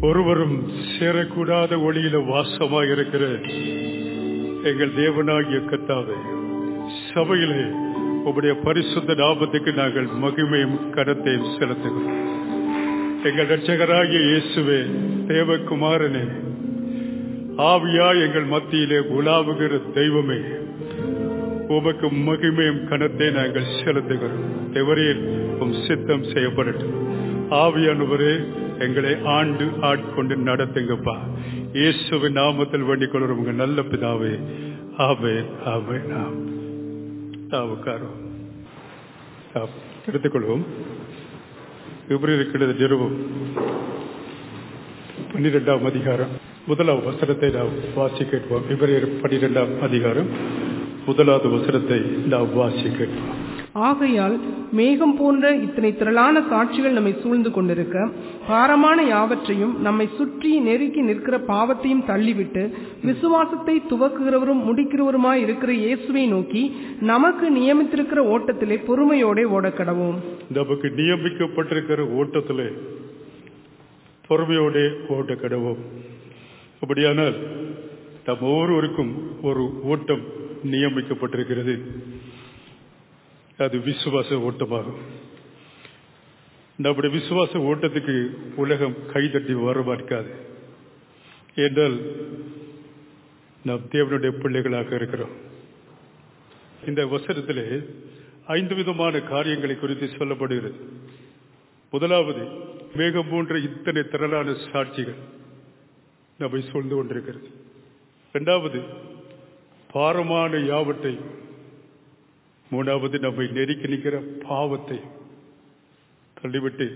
ஒருவரும் சேரக்கூடாத ஒளியில வாசமாக இருக்கிற எங்கள் தேவனாகிய கத்தாவே சபையிலே உம்முடைய பரிசுத்த நாமத்துக்கு நாங்கள் மகிமையும் கரத்தையும் செலுத்துகிறோம் எங்கள் ரட்சகராகிய இயேசுவே தேவகுமாரனே ஆவியா எங்கள் மத்தியிலே உலாவுகிற தெய்வமே உமக்கு மகிமையும் கனத்தை நாங்கள் செலுத்துகிறோம் தேவரீர் உம் சித்தம் செய்யப்படட்டும் ஆவியானவரே எங்களை ஆண்டு ஆட்கொண்டு நடத்துங்கப்பா இயேசுவின் நாமத்தில் வேண்டிக் கொள்கிறோம் உங்க நல்ல பிதாவே ஆவே ஆவே ஆம் உட்காரும் எடுத்துக்கொள்வோம் இப்படி இருக்கிறது நிறுவம் பன்னிரெண்டாம் அதிகாரம் முதலாம் வசனத்தை நாம் வாசி கேட்போம் பிப்ரவரி பன்னிரெண்டாம் அதிகாரம் முதலாவது வசனத்தை நாம் வாசி கேட்போம் ஆகையால் மேகம் போன்ற இத்தனை திரளான சாட்சிகள் நம்மை சூழ்ந்து கொண்டிருக்க பாரமான யாவற்றையும் நம்மை சுற்றி நெருக்கி நிற்கிற பாவத்தையும் தள்ளிவிட்டு விசுவாசத்தை துவக்குகிறவரும் முடிக்கிறவருமாய் இருக்கிற இயேசுவை நோக்கி நமக்கு நியமித்திருக்கிற ஓட்டத்திலே பொறுமையோட ஓடக்கடவோம் நமக்கு நியமிக்கப்பட்டிருக்கிற ஓட்டத்திலே பொறுமையோட ஓட்ட கடவோம் அப்படியானால் நம் ஒவ்வொருவருக்கும் ஒரு ஓட்டம் நியமிக்கப்பட்டிருக்கிறது அது விசுவாச ஓட்டமாகும் நம்முடைய விசுவாச ஓட்டத்துக்கு உலகம் கைதட்டி வரமாட்டாது என்றால் நாம் தேவனுடைய பிள்ளைகளாக இருக்கிறோம் இந்த வசனத்திலே ஐந்து விதமான காரியங்களை குறித்து சொல்லப்படுகிறது முதலாவது மேகம் போன்ற இத்தனை திரளான சாட்சிகள் நம்மை சூழ்ந்து கொண்டிருக்கிறது இரண்டாவது பாரமான யாவற்றை மூணாவது நம்மை நெருக்கி நிற்கிற பாவத்தை தள்ளிவிட்டு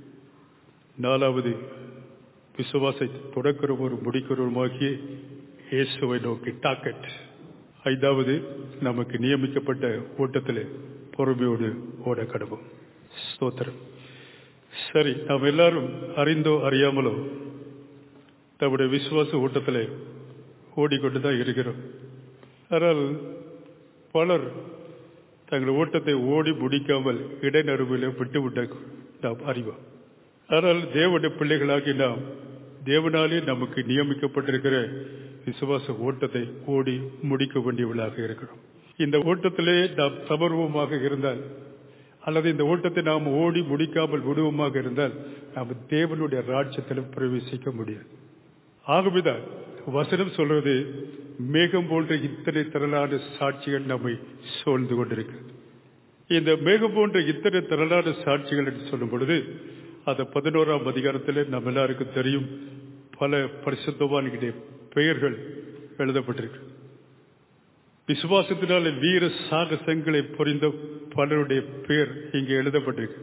நாலாவது விசுவாசை தொடக்கிறவர் முடிக்கிறவருமாகிய இயேசுவை நோக்கி டாக்கெட் ஐந்தாவது நமக்கு நியமிக்கப்பட்ட ஓட்டத்தில் பொறுமையோடு ஓட கடவும் ஸ்தோத்திரம் சரி நாம் எல்லாரும் அறிந்தோ அறியாமலோ நம்முடைய விசுவாச ஓட்டத்தில் ஓடிக்கொண்டு தான் இருக்கிறோம் ஆனால் பலர் தங்கள் ஓட்டத்தை ஓடி முடிக்காமல் இடைநடுவில் விட்டுவிட்ட நாம் அறிவோம் ஆனால் தேவனுடைய பிள்ளைகளாகி நாம் தேவனாலே நமக்கு நியமிக்கப்பட்டிருக்கிற விசுவாச ஓட்டத்தை ஓடி முடிக்க வேண்டியவர்களாக இருக்கிறோம் இந்த ஓட்டத்திலே நாம் சமர்வமாக இருந்தால் அல்லது இந்த ஓட்டத்தை நாம் ஓடி முடிக்காமல் விடுவோமாக இருந்தால் நாம் தேவனுடைய ராஜ்யத்தில் பிரவேசிக்க முடியாது ஆகவேதான் வசனம் சொல்றது மேகம் போன்ற இத்தனை திரளான சாட்சிகள் நம்மை சூழ்ந்து கொண்டிருக்கு இந்த மேகம் போன்ற இத்தனை திரளான சாட்சிகள் என்று சொல்லும் பொழுது அந்த பதினோராம் அதிகாரத்தில் நம்ம எல்லாருக்கும் தெரியும் பல பரிசுத்தவான்களுடைய பெயர்கள் எழுதப்பட்டிருக்கு விசுவாசத்தினால வீர சாகசங்களை புரிந்த பலருடைய பெயர் இங்கே எழுதப்பட்டிருக்கு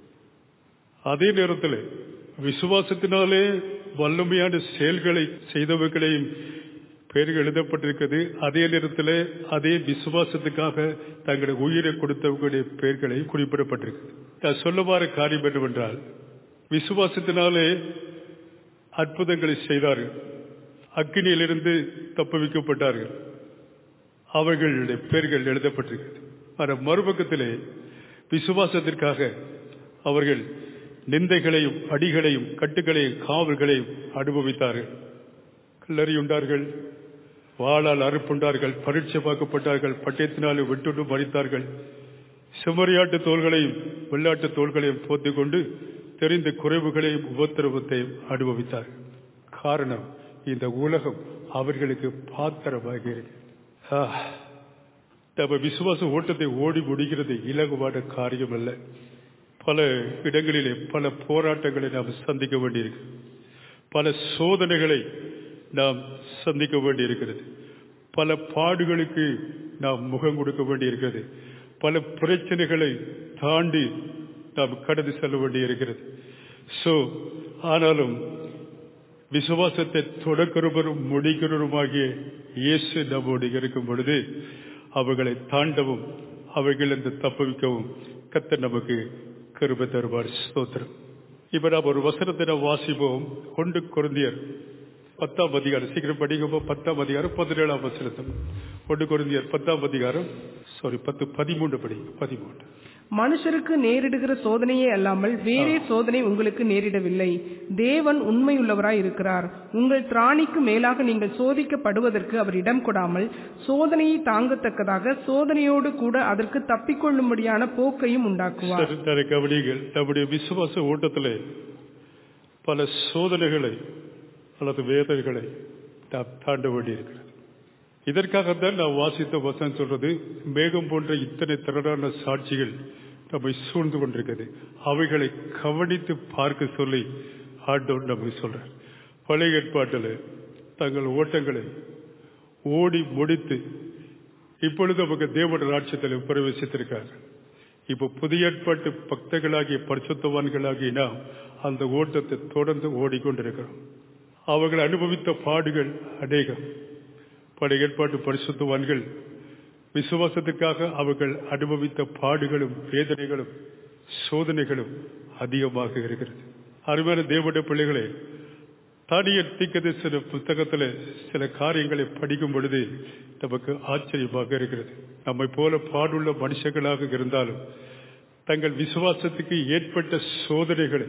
அதே நேரத்தில் விசுவாசத்தினாலே வல்லமையான செயல்களை செய்தவர்களையும் பெயர்கள் எழுதப்பட்டிருக்கிறது அதே நேரத்தில் அதே விசுவாசத்துக்காக தங்களுடைய உயிரை கொடுத்தவர்களுடைய பெயர்களை குறிப்பிடப்பட்டிருக்கு நான் சொல்ல வர காரியம் என்னவென்றால் விசுவாசத்தினாலே அற்புதங்களை செய்தார்கள் அக்னியிலிருந்து தப்புவிக்கப்பட்டார்கள் அவர்களுடைய பெயர்கள் எழுதப்பட்டிருக்கிறது ஆனால் மறுபக்கத்திலே விசுவாசத்திற்காக அவர்கள் நிந்தைகளையும் அடிகளையும் கட்டுகளையும் காவல்களையும் அனுபவித்தார்கள் கல்லறியுண்டார்கள் வாளால் அறுப்புண்டார்கள் பரீட்சை பார்க்கப்பட்டார்கள் பட்டயத்தினாலே விட்டுண்டு மறித்தார்கள் செம்மறியாட்டு தோள்களையும் வெள்ளாட்டு தோள்களையும் போத்திக் கொண்டு தெரிந்த குறைவுகளையும் உபத்திரவத்தையும் அனுபவித்தார்கள் காரணம் இந்த உலகம் அவர்களுக்கு பாத்திரமாக இருக்கு நம்ம விசுவாச ஓட்டத்தை ஓடி முடிகிறது இலகுவான காரியம் அல்ல பல இடங்களிலே பல போராட்டங்களை நாம் சந்திக்க வேண்டியிருக்கு பல சோதனைகளை நாம் சந்திக்க வேண்டியிருக்கிறது பல பாடுகளுக்கு நாம் முகம் கொடுக்க வேண்டியிருக்கிறது பல பிரச்சனைகளை தாண்டி நாம் கடந்து செல்ல வேண்டியிருக்கிறது சோ ஆனாலும் விசுவாசத்தை தொடக்கிறவரும் முடிக்கிறவருமாகிய இயேசு நம்மோடு இருக்கும் பொழுது அவர்களை தாண்டவும் அவர்கள் இந்த தப்புவிக்கவும் கத்த நமக்கு கருப தருவார் ஸ்தோத்திரம் இப்ப நாம் ஒரு வசனத்தை நாம் வாசிப்போம் கொண்டு குருந்தியர் பத்தாம் அதிகாரம் சீக்கிரம் படிக்கப்போ பத்தாம் அதிகாரம் பதினேழாம் வசனத்தம் ஒன்று குருந்தியர் பத்தாம் அதிகாரம் சாரி பத்து பதிமூன்று படி பதிமூன்று மனுஷருக்கு நேரிடுகிற சோதனையே அல்லாமல் வேறே சோதனை உங்களுக்கு நேரிடவில்லை தேவன் உண்மையுள்ளவராய் இருக்கிறார் உங்கள் திராணிக்கு மேலாக நீங்கள் சோதிக்கப்படுவதற்கு அவர் இடம் கொடாமல் சோதனையை தாங்கத்தக்கதாக சோதனையோடு கூட அதற்கு தப்பிக்கொள்ளும்படியான போக்கையும் உண்டாக்குவார் சரி, சரி, கவனியுங்கள் நம்முடைய விசுவாச ஓட்டத்திலே பல சோதனைகளை அல்லது வேதனைகளை நாம் தாண்ட வேண்டியிருக்கிறது இதற்காகத்தான் நான் வாசித்த வசனம் சொல்றது மேகம் போன்ற இத்தனை திரளான சாட்சிகள் நம்மை சூழ்ந்து கொண்டிருக்கிறது அவைகளை கவனித்து பார்க்க சொல்லி ஆண்டவர் நமக்கு சொல்றார் பழைய ஏற்பாட்டில் தங்கள் ஓட்டங்களை ஓடி முடித்து இப்பொழுது நமக்கு தேவன ராட்சியத்தில் பிரவேசித்திருக்காங்க இப்ப புதிய ஏற்பாட்டு பக்தர்களாகிய பரிசுத்தவான்களாகிய நாம் அந்த ஓட்டத்தை தொடர்ந்து ஓடிக்கொண்டிருக்கிறோம் அவர்கள் அனுபவித்த பாடுகள் அநேகம் பழைய ஏற்பாட்டு பரிசுத்தவான்கள் விசுவாசத்துக்காக அவர்கள் அனுபவித்த பாடுகளும் வேதனைகளும் சோதனைகளும் அதிகமாக இருக்கிறது அருமையான தேவனுடைய பிள்ளைகளே தானியல் தீக்கதரிசன புத்தகத்தில் சில காரியங்களை படிக்கும் பொழுது நமக்கு ஆச்சரியமாக இருக்கிறது நம்மை போல பாடுள்ள மனுஷர்களாக இருந்தாலும் தங்கள் விசுவாசத்துக்கு ஏற்பட்ட சோதனைகளை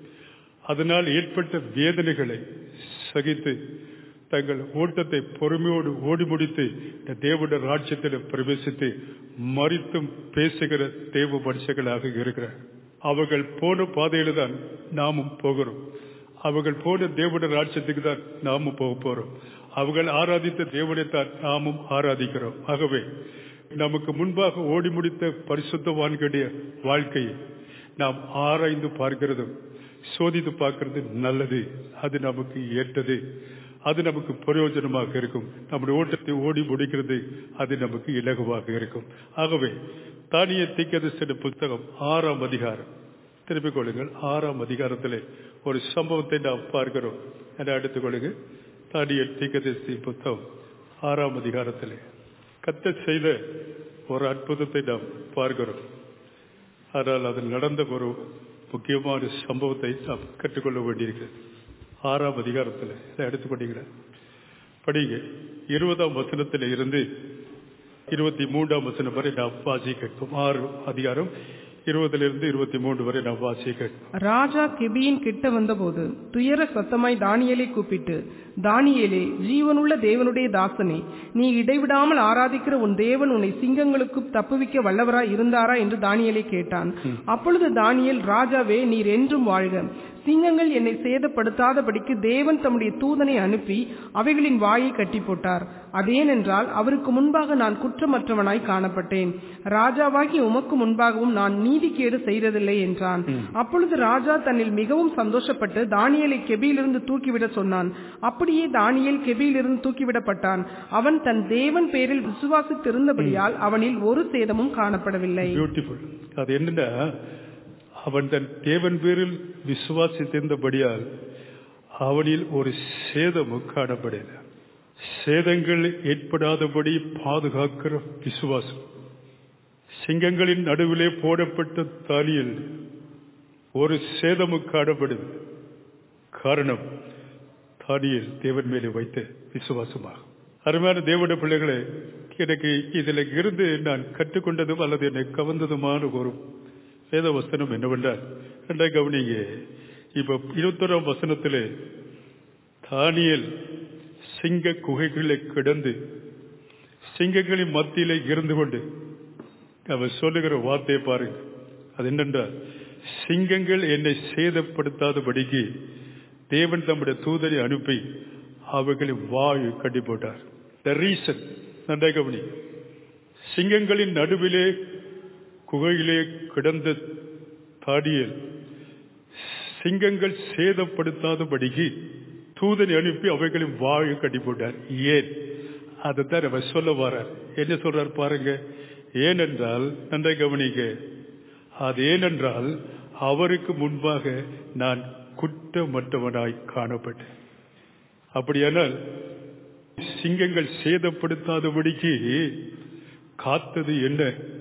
அதனால் ஏற்பட்ட வேதனைகளை சகித்து தங்கள் ஓட்டத்தை பொறுமையோடு ஓடி முடித்து இந்த தேவனுடைய ராஜ்யத்தில் பிரவேசித்து மறித்தும் பேசுகிற தேவ மனுஷர்களாக இருக்கிறார் அவர்கள் போன பாதையில தான் நாமும் போகிறோம் அவர்கள் போன தேவனுடைய ராஜ்யத்துக்கு தான் நாமும் போக போறோம் அவர்கள் ஆராதித்த தேவனைத்தான் நாமும் ஆராதிக்கிறோம் ஆகவே நமக்கு முன்பாக ஓடி முடித்த பரிசுத்தவான்களுடைய வாழ்க்கையை நாம் ஆராய்ந்து பார்க்கிறதும் சோதித்து பார்க்கிறது நல்லது அது நமக்கு ஏற்றது அது நமக்கு பிரயோஜனமாக இருக்கும் நம்முடைய ஓட்டத்தை ஓடி முடிக்கிறது அது நமக்கு இலகுவாக இருக்கும் ஆகவே தானிய தீக்கதரிசன புத்தகம் ஆறாம் அதிகாரம் திருப்பிக் கொள்ளுங்கள் ஆறாம் அதிகாரத்திலே ஒரு சம்பவத்தை நாம் பார்க்கிறோம் என எடுத்துக் கொள்ளுங்க தானிய தீக்கதரிசி புத்தகம் ஆறாம் அதிகாரத்திலே கத்த செய்த ஒரு அற்புதத்தை நாம் பார்க்கிறோம் ஆனால் அதில் நடந்த ஒரு முக்கியமான சம்பவத்தை நாம் கற்றுக்கொள்ள வேண்டியிருக்கிறது ஆறாம் அதிகாரத்தில் இதை எடுத்துக்கொண்டீங்களா படிங்க இருபதாம் வசனத்தில் இருந்து இருபத்தி மூன்றாம் வசனம் வரை நாம் வாசி கேட்போம் ஆறு அதிகாரம் இருபதிலிருந்து இருபத்தி மூன்று வரை நாம் வாசி கேட்போம் ராஜா கெபியின் கிட்ட வந்தபோது துயர சத்தமாய் தானியேலை கூப்பிட்டு தானியேலே ஜீவனுள்ள தேவனுடைய தாசனே நீ இடைவிடாமல் ஆராதிக்கிற உன் தேவன் உன்னை சிங்கங்களுக்கு தப்புவிக்க வல்லவராய் இருந்தாரா என்று தானியேலை கேட்டான் அப்பொழுது தானியேல் ராஜாவே நீர் என்றும் வாழ்க சிங்கங்கள் என்னை சேதப்படுத்தாதபடிக்கு தேவன் தம்முடைய தூதனை அனுப்பி அவைகளின் வாயை கட்டி போட்டார் அதேனென்றால் அவருக்கு முன்பாக நான் குற்றமற்றவனாய் காணப்பட்டேன் ராஜாவாகி உமக்கு முன்பாகவும் நான் நீதிக்கேடு செய்ததில்லை என்றான் அப்பொழுது ராஜா தன்னில் மிகவும் சந்தோஷப்பட்டு தானியேலை கெபியிலிருந்து தூக்கிவிட சொன்னான் அப்படியே தானியேல் கெபியிலிருந்து தூக்கிவிடப்பட்டான் அவன் தன் தேவன் பேரில் விசுவாசித்திருந்தபடியால் அவனில் ஒரு சேதமும் காணப்படவில்லை பியூட்டிஃபுல் அது என்னன்னா அவன் தன் தேவன் பேரில் விசுவாசித்திருந்தபடியால் அவனில் ஒரு சேதமும் காணப்படல சேதங்கள் ஏற்படாதபடி பாதுகாக்கிற விசுவாசம் சிங்கங்களின் நடுவிலே போடப்பட்ட தாலியில் ஒரு சேதமும் காணப்படுது காரணம் தானியல் தேவன் மேலே வைத்த விசுவாசமாகும் அருமையான தேவனுடைய பிள்ளைகளே எனக்கு இதில் இருந்து நான் கற்றுக்கொண்டதும் அல்லது என்னை கவர்ந்ததுமான ஒரு வேத வசனம் என்னவென்றால் ரெண்டா கவனிங்க இப்ப இருபத்தொராம் வசனத்திலே தானியல் சிங்க குகைகளிலே கிடந்து சிங்கங்களின் மத்தியிலே இருந்து கொண்டு அவர் சொல்லுகிற வார்த்தையை பாருங்க அது என்னென்றால் சிங்கங்கள் என்னை சேதப்படுத்தாதபடிக்கு தேவன் தம்முடைய தூதரை அனுப்பி அவர்களின் வாயு கட்டி போட்டார் த ரீசன் நன்றாக கவனி சிங்கங்களின் நடுவிலே குகையிலே கிடந்த தாடியல் சிங்கங்கள் சேதப்படுத்தாதபடிக்கு தூதனை அனுப்பி அவைகளின் வாயு கட்டி போட்டார் ஏன் அதைத்தான் அவர் சொல்ல வரார் என்ன சொல்றார் பாருங்க ஏனென்றால் நன்றாக கவனிக்க அது ஏனென்றால் அவருக்கு முன்பாக நான் குற்றமற்றவனாய் காணப்பட்டேன் அப்படியானால் சிங்கங்கள் சேதப்படுத்தாதபடிக்கு காத்தது என்ன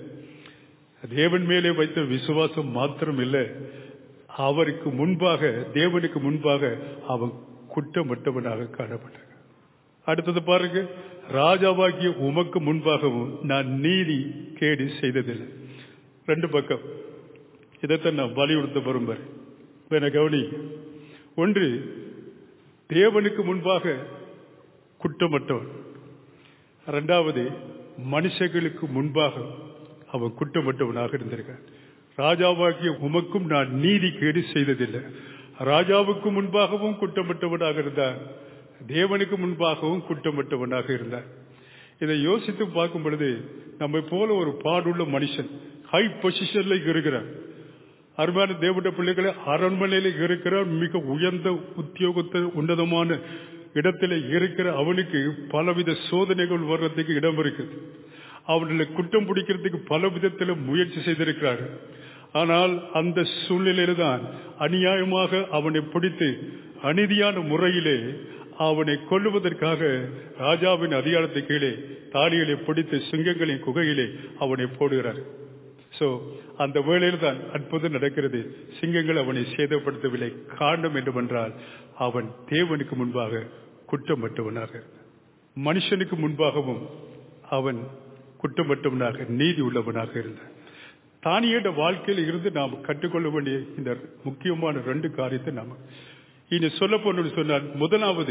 தேவன் மேலே வைத்த விசுவாசம் மாத்திரம் இல்லை அவருக்கு முன்பாக தேவனுக்கு முன்பாக அவன் குற்றமற்றவனாக காணப்பட்டான் அடுத்தது பாருங்க ராஜாவாகிய உமக்கு முன்பாகவும் நான் நீதி கேடு செய்ததில்லை ரெண்டு பக்கம் இதைத்தான் நான் வலியுறுத்த விரும்புகிறேன் என கவனி ஒன்று தேவனுக்கு முன்பாக குற்றமற்றவன் இரண்டாவது மனுஷர்களுக்கு முன்பாக அவன் குற்றமற்றவனாக இருந்திருக்கான் ராஜாவாகிய உமக்கும் நான் நீதி கேடு செய்ததில்லை ராஜாவுக்கு முன்பாகவும் குற்றமற்றவனாக இருந்தார் தேவனுக்கு முன்பாகவும் குற்றமற்றவனாக இருந்தார் இதை யோசித்து பார்க்கும் பொழுது நம்மை போல ஒரு பாடுள்ள மனுஷன் ஹை பொசிஷன்ல இருக்கிறார் அருமையான தேவட பிள்ளைகளை அரண்மனையில இருக்கிற மிக உயர்ந்த உத்தியோகத்தை உன்னதமான இடத்துல இருக்கிற அவனுக்கு பலவித சோதனைகள் வர்றதுக்கு இடம் இருக்குது அவர்களை குற்றம் பிடிக்கிறதுக்கு பல விதத்தில் முயற்சி செய்திருக்கிறார்கள் ஆனால் அந்த சூழ்நிலையில தான் அநியாயமாக அவனை பிடித்து அநீதியான முறையிலே அவனை கொல்லுவதற்காக ராஜாவின் அதிகாரத்தை கீழே தாலிகளை பிடித்து சிங்கங்களின் குகையிலே அவனை போடுகிறார் சோ அந்த வேளையில் தான் அற்புதம் நடக்கிறது சிங்கங்கள் அவனை சேதப்படுத்தவில்லை காரணம் என்னவென்றால் அவன் தேவனுக்கு முன்பாக குற்றமற்றவனாக மனுஷனுக்கு முன்பாகவும் அவன் குற்றமற்றவனாக நீதி உள்ளவனாக இருந்தான் தானியேட வாழ்க்கையில் இருந்து நாம் கற்றுக்கொள்ள வேண்டிய இந்த முக்கியமான ரெண்டு காரியத்தை நாம இனி சொல்ல போனு சொன்னால் முதலாவது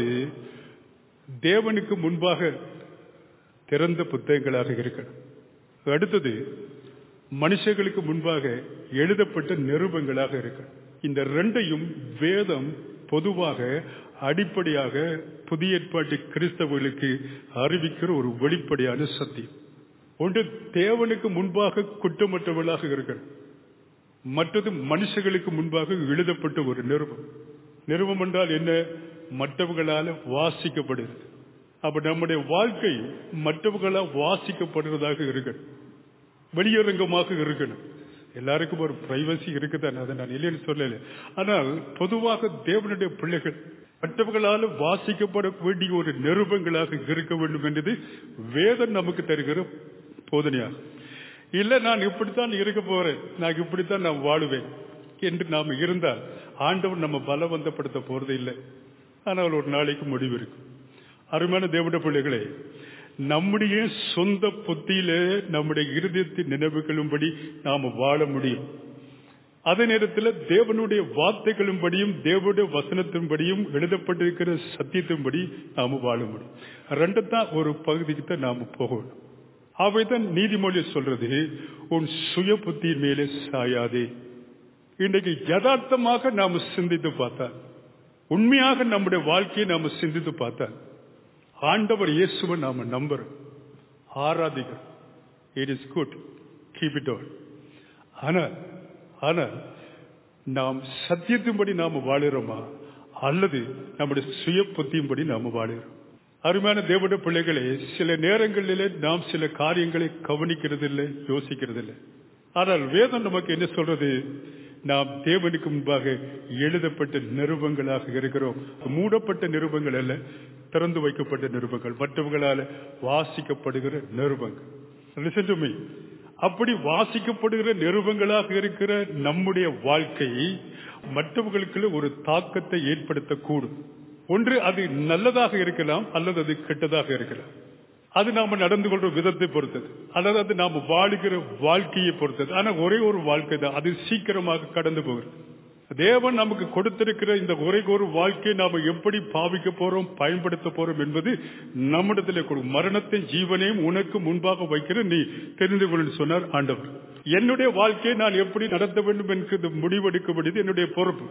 தேவனுக்கு முன்பாக திறந்த புத்தகங்களாக இருக்கணும் அடுத்தது மனுஷர்களுக்கு முன்பாக எழுதப்பட்ட நிருபங்களாக இருக்கணும் இந்த ரெண்டையும் வேதம் பொதுவாக அடிப்படையாக புதிய ஏற்பாட்டு கிறிஸ்தவர்களுக்கு அறிவிக்கிற ஒரு வெளிப்படையான சத்தியம் ஒன்று தேவனுக்கு முன்பாக குற்றமற்றவர்களாக இருக்கணும் மற்றது மனுஷர்களுக்கு முன்பாக எழுதப்பட்ட ஒரு நிருபம் நிருபம் என்றால் என்ன மற்றவர்களால் வாசிக்கப்படுகிறது அப்ப நம்முடைய வாழ்க்கை மற்றவர்களால் வாசிக்கப்படுறதாக இருக்கணும் வெளியரங்கமாக இருக்கணும் எல்லாருக்கும் ஒரு பிரைவசி இருக்குதான் அதை நான் இல்லைன்னு சொல்லல ஆனால் பொதுவாக தேவனுடைய பிள்ளைகள் மற்றவர்களால் வாசிக்கப்பட வேண்டிய ஒரு நிருபங்களாக இருக்க வேண்டும் என்றது வேதம் நமக்கு தருகிற போதனையாகும் இல்ல நான் இப்படித்தான் இருக்க போறேன் நான் இப்படித்தான் நான் வாழுவேன் என்று நாம் இருந்தால் ஆண்டவர் நம்ம பலவந்தப்படுத்த போறது இல்லை ஆனால் ஒரு நாளைக்கு முடிவு இருக்கும் அருமையான தேவட பிள்ளைகளே நம்முடைய சொந்த புத்தியில நம்முடைய இருதயத்தின் நினைவுகளும்படி நாம வாழ முடியும் அதே நேரத்தில் தேவனுடைய வார்த்தைகளும்படியும் தேவனுடைய வசனத்தின்படியும் எழுதப்பட்டிருக்கிற சத்தியத்தின்படி நாம வாழ முடியும் ரெண்டு தான் ஒரு பகுதிக்கு தான் நாம போகணும் அவைதான் நீதிமொழி சொல்றது உன் சுய புத்தியின் மேலே சாயாதே இன்றைக்கு யதார்த்தமாக நாம சிந்தித்து பார்த்தா உண்மையாக நம்முடைய வாழ்க்கையை நாம சிந்தித்து பார்த்தா ஆண்டவர் இயேசுவை நாம நம்புறோம் ஆராதிக்கிறோம் it is good keep it on ஆனால் ஆனால் நாம் சத்தியத்தின்படி நாம வாழுறோமா அல்லது நம்முடைய சுய புத்தியின்படி நாம வாழுகிறோம் அருமையான தேவனுடைய பிள்ளைகளே சில நேரங்களிலே நாம் சில காரியங்களை கவனிக்கிறதில்லை யோசிக்கிறதில்லை ஆனால் வேதம் நமக்கு என்ன சொல்றது நாம் தேவனுக்கு முன்பாக எழுதப்பட்ட நிருபங்களாக இருக்கிறோம் மூடப்பட்ட நிருபங்கள் அல்ல திறந்து வைக்கப்பட்ட நிருபங்கள் மற்றவர்களால் வாசிக்கப்படுகிற நிருபங்கள் Listen to me. அப்படி வாசிக்கப்படுகிற நிருபங்களாக இருக்கிற நம்முடைய வாழ்க்கை மற்றவர்களுக்கு ஒரு தாக்கத்தை ஏற்படுத்தக்கூடும் ஒன்று அது நல்லதாக இருக்கலாம் அல்லது அது கெட்டதாக இருக்கலாம் அது நாம நடந்து கொள்ற விதத்தை பொறுத்தது அல்லது அது நாம வாழுகிற வாழ்க்கையை பொறுத்தது ஆனா ஒரே ஒரு வாழ்க்கை தான் அது சீக்கிரமாக கடந்து போகிறது தேவன் நமக்கு கொடுத்திருக்கிற இந்த ஒரே ஒரு வாழ்க்கையை நாம எப்படி பாவிக்க போறோம் பயன்படுத்த போறோம் என்பது நம்மிடத்தில் கொடு மரணத்தை ஜீவனையும் உனக்கு முன்பாக வைக்கிற நீ தெரிந்து கொள்ள சொன்னார் ஆண்டவர் என்னுடைய வாழ்க்கையை நான் எப்படி நடத்த வேண்டும் என்கிறது முடிவெடுக்க வேண்டியது என்னுடைய பொறுப்பு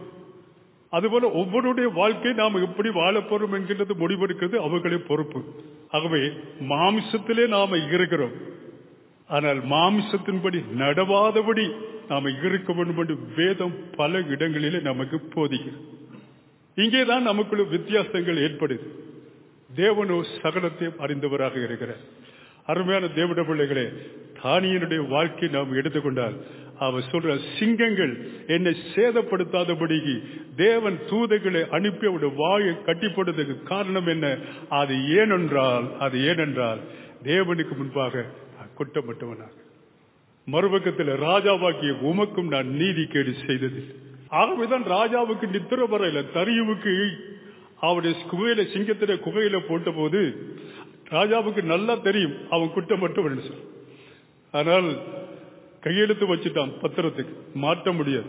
அதுபோல ஒவ்வொருடைய வாழ்க்கை நாம் எப்படி வாழ போறோம் என்கின்றது முடிவெடுக்கிறது அவர்களே பொறுப்பு ஆகவே மாமிசத்திலே நாம இருக்கிறோம் ஆனால் மாமிசத்தின்படி நடவாதபடி நாம இருக்க வேண்டும் என்று வேதம் பல இடங்களிலே நமக்கு போதிக்கிறது இங்கேதான் நமக்குள்ள வித்தியாசங்கள் ஏற்படுது தேவனோ சகலத்தையும் அறிந்தவராக இருக்கிறார் அருமையான தேவட பிள்ளைகளே தானியனுடைய வாழ்க்கை நாம் எடுத்துக்கொண்டால் அவர் சொல்ற சிங்கங்கள் என்னை சேதப்படுத்தாதபடிக்கு தேவன் தூதைகளை அனுப்பி அவருடைய வாயை கட்டிப்படுறதுக்கு காரணம் என்ன அது ஏனென்றால் அது ஏனென்றால் தேவனுக்கு முன்பாக குற்றப்பட்டவனாக மறுபக்கத்தில் ராஜாவாக்கிய உமக்கும் நான் நீதி கேடு செய்தது ஆகவேதான் ராஜாவுக்கு நித்திர வரையில தரியுவுக்கு அவருடைய குகையில சிங்கத்தில குகையில போட்ட போது ராஜாவுக்கு நல்லா தெரியும் அவன் குற்றப்பட்டவன் ஆனால் கையெழுத்து வச்சுட்டான் பத்திரத்துக்கு மாற்ற முடியாது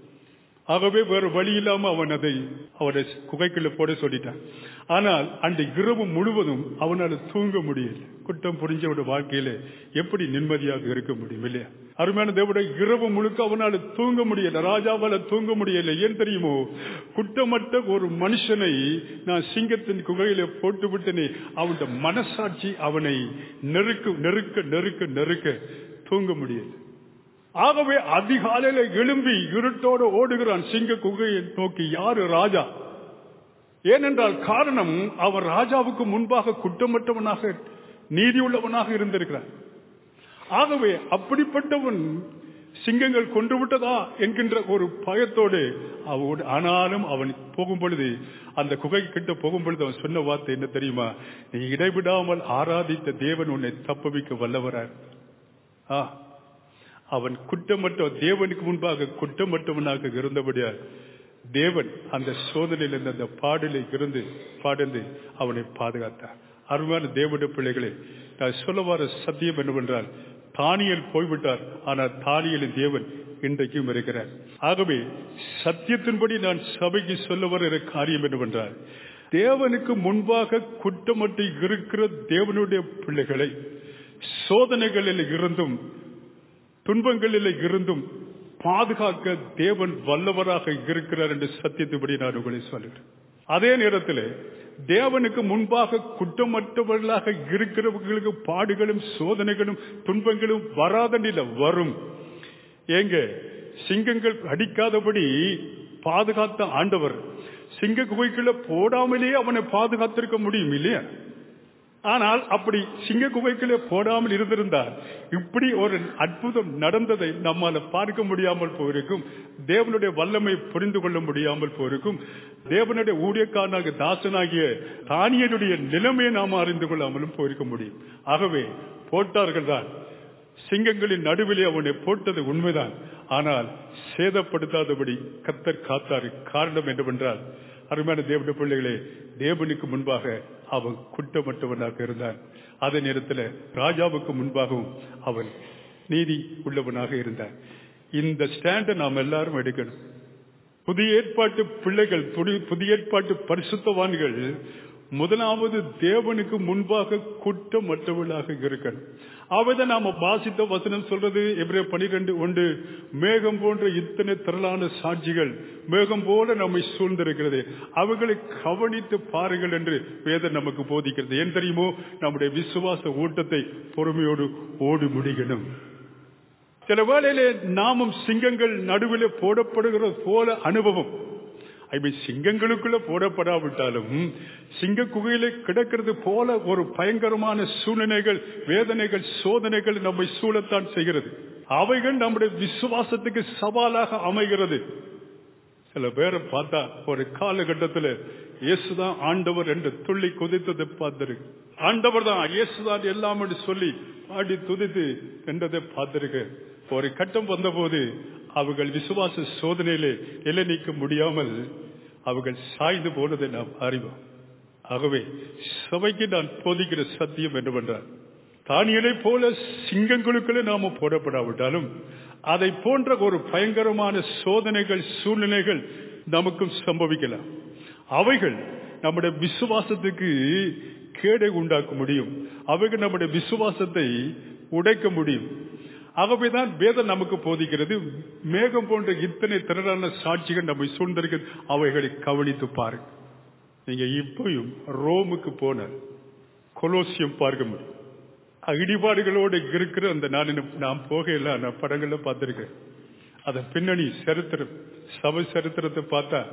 ஆகவே வேறு வழி இல்லாம அவன் அதை அவனை குகைக்குள்ள போட சொல்லிட்டான் ஆனால் அந்த இரவு முழுவதும் அவனால் தூங்க முடியல குற்றம் புரிஞ்சவட வாழ்க்கையில எப்படி நிம்மதியாக இருக்க முடியும் இல்லையா அருமையான தேவட இரவு முழுக்க அவனால் தூங்க முடியல ராஜாவால தூங்க முடியல ஏன் தெரியுமோ குற்றமற்ற ஒரு மனுஷனை நான் சிங்கத்தின் குகையில போட்டு விட்டனே அவனுடைய மனசாட்சி அவனை நெருக்க நெருக்க நெருக்க நெருக்க தூங்க முடியல ஆகவே அதிகாலையில எழும்பி இருட்டோடு ஓடுகிறான் சிங்க குகையை நோக்கி யாரு ராஜா ஏனென்றால் காரணம் அவன் ராஜாவுக்கு முன்பாக குற்றமற்றவனாக நீதியுள்ளவனாக இருந்திருக்கிறான் ஆகவே அப்படிப்பட்டவன் சிங்கங்கள் கொன்று விட்டதா என்கின்ற ஒரு பயத்தோடு அவன் ஆனாலும் அவன் போகும் பொழுது அந்த குகை கிட்ட போகும் பொழுது அவன் சொன்ன வார்த்தை என்ன தெரியுமா நீ இடைவிடாமல் ஆராதித்த தேவன் உன்னை தப்புவிக்க வல்லவரார் ஆ அவன் குற்றமற்ற தேவனுக்கு முன்பாக குற்றமற்றவனாக இருந்தபடியால் தேவன் அந்த சோதனையில் அந்த பாடலை இருந்து பாடந்து அவனை பாதுகாத்தார் அருமையான தேவனுடைய பிள்ளைகளே நான் சொல்ல வர சத்தியம் என்னவென்றால் தானியல் போய்விட்டார் ஆனால் தானியலின் தேவன் இன்றைக்கும் இருக்கிறார் ஆகவே சத்தியத்தின்படி நான் சபைக்கு சொல்ல வர காரியம் என்னவென்றால் தேவனுக்கு முன்பாக குற்றமற்ற இருக்கிற தேவனுடைய பிள்ளைகளை சோதனைகளில் இருந்தும் துன்பங்களில் இருந்தும் பாதுகாக்க தேவன் வல்லவராக இருக்கிறார் என்று சத்தியத்துபடி நான் உங்களை சொல்லுகிறேன் அதே நேரத்தில் தேவனுக்கு முன்பாக குற்றமற்றவர்களாக இருக்கிறவர்களுக்கு பாடுகளும் சோதனைகளும் துன்பங்களும் வராத நிலை வரும் ஏங்க சிங்கங்கள் அடிக்காதபடி பாதுகாத்த ஆண்டவர் சிங்க குகைக்குள்ள போடாமலே அவனை பாதுகாத்திருக்க முடியும் இல்லையா ஆனால் அப்படி சிங்க குகைக்குள்ளே போடாமல் இருந்திருந்தால் இப்படி ஒரு அற்புதம் நடந்ததை நம்மால பார்க்க முடியாமல் போயிருக்கும் தேவனுடைய வல்லமை புரிந்து கொள்ள முடியாமல் போயிருக்கும் தேவனுடைய ஊழியக்காரனாக தாசனாகிய தானியனுடைய நிலைமையை நாம் அறிந்து கொள்ளாமலும் போயிருக்க முடியும் ஆகவே போட்டார்கள் தான் சிங்கங்களின் நடுவிலே அவனை போட்டது உண்மைதான் ஆனால் சேதப்படுத்தாதபடி கத்தர் காத்தாரு காரணம் என்னவென்றால் அருமையான தேவனுடைய பிள்ளைகளே தேவனுக்கு முன்பாக அவன் குற்றமற்றவனாக இருந்தான் அதே நேரத்தில் ராஜாவுக்கு முன்பாகவும் அவன் நீதி உள்ளவனாக இருந்தான் இந்த ஸ்டாண்டை நாம் எல்லாரும் எடுக்கணும் புதிய ஏற்பாட்டு பிள்ளைகள் புதிய ஏற்பாட்டு பரிசுத்தவான்கள் முதலாவது தேவனுக்கு முன்பாக குற்றமற்றவர்களாக இருக்கணும் அவதை நாம வாசித்த வசனம் சொல்றது எவ்வளவு பனிரெண்டு ஒன்று மேகம் போன்ற இத்தனை திரளான சாட்சிகள் மேகம் போல நம்மை சூழ்ந்திருக்கிறது அவர்களை கவனித்து பாருங்கள் என்று வேதம் நமக்கு போதிக்கிறது ஏன் தெரியுமோ நம்முடைய விசுவாச ஓட்டத்தை பொறுமையோடு ஓடி முடிக்கணும் சில வேளையிலே நாமும் சிங்கங்கள் நடுவில் போடப்படுகிறது போல அனுபவம் ஐ மீன் சிங்கங்களுக்குள்ள போடப்படாவிட்டாலும் சிங்க குகையில கிடக்கிறது போல ஒரு பயங்கரமான சூழ்நிலைகள் வேதனைகள் சோதனைகள் நம்மை சூழத்தான் செய்கிறது அவைகள் நம்முடைய விசுவாசத்துக்கு சவாலாக அமைகிறது சில பேரை பார்த்தா ஒரு காலகட்டத்தில் இயேசுதான் ஆண்டவர் என்று துள்ளி குதித்ததை பார்த்திருக்கு ஆண்டவர் தான் இயேசுதான் எல்லாம் என்று சொல்லி பாடி துதித்து என்றதை பார்த்திருக்கு ஒரு கட்டம் வந்தபோது அவர்கள் விசுவாச சோதனையிலே எல்லை நீக்க முடியாமல் அவர்கள் சாய்ந்து போனதை நாம் அறிவோம் ஆகவே சபைக்கு நான் போதிக்கிற சத்தியம் என்னவென்றால் தானியலை போல சிங்கங்களுக்குள்ளே நாம போடப்படாவிட்டாலும் அதை போன்ற ஒரு பயங்கரமான சோதனைகள் சூழ்நிலைகள் நமக்கும் சம்பவிக்கலாம் அவைகள் நம்முடைய விசுவாசத்துக்கு கேடை உண்டாக்க முடியும் அவைகள் நம்முடைய விசுவாசத்தை உடைக்க முடியும் ஆகவேதான் வேதம் நமக்கு போதிக்கிறது மேகம் போன்ற இத்தனை திரளான சாட்சிகள் நம்மை சூழ்ந்திருக்கிறது அவைகளை கவனித்து பாருங்க நீங்க இப்பயும் ரோமுக்கு போன கொலோசியம் பார்க்க முடியும் இடிபாடுகளோடு இருக்கிற அந்த நான் நான் போகையில நான் படங்கள்ல பார்த்திருக்கேன் அதன் பின்னணி சரித்திரம் சபை சரித்திரத்தை பார்த்தா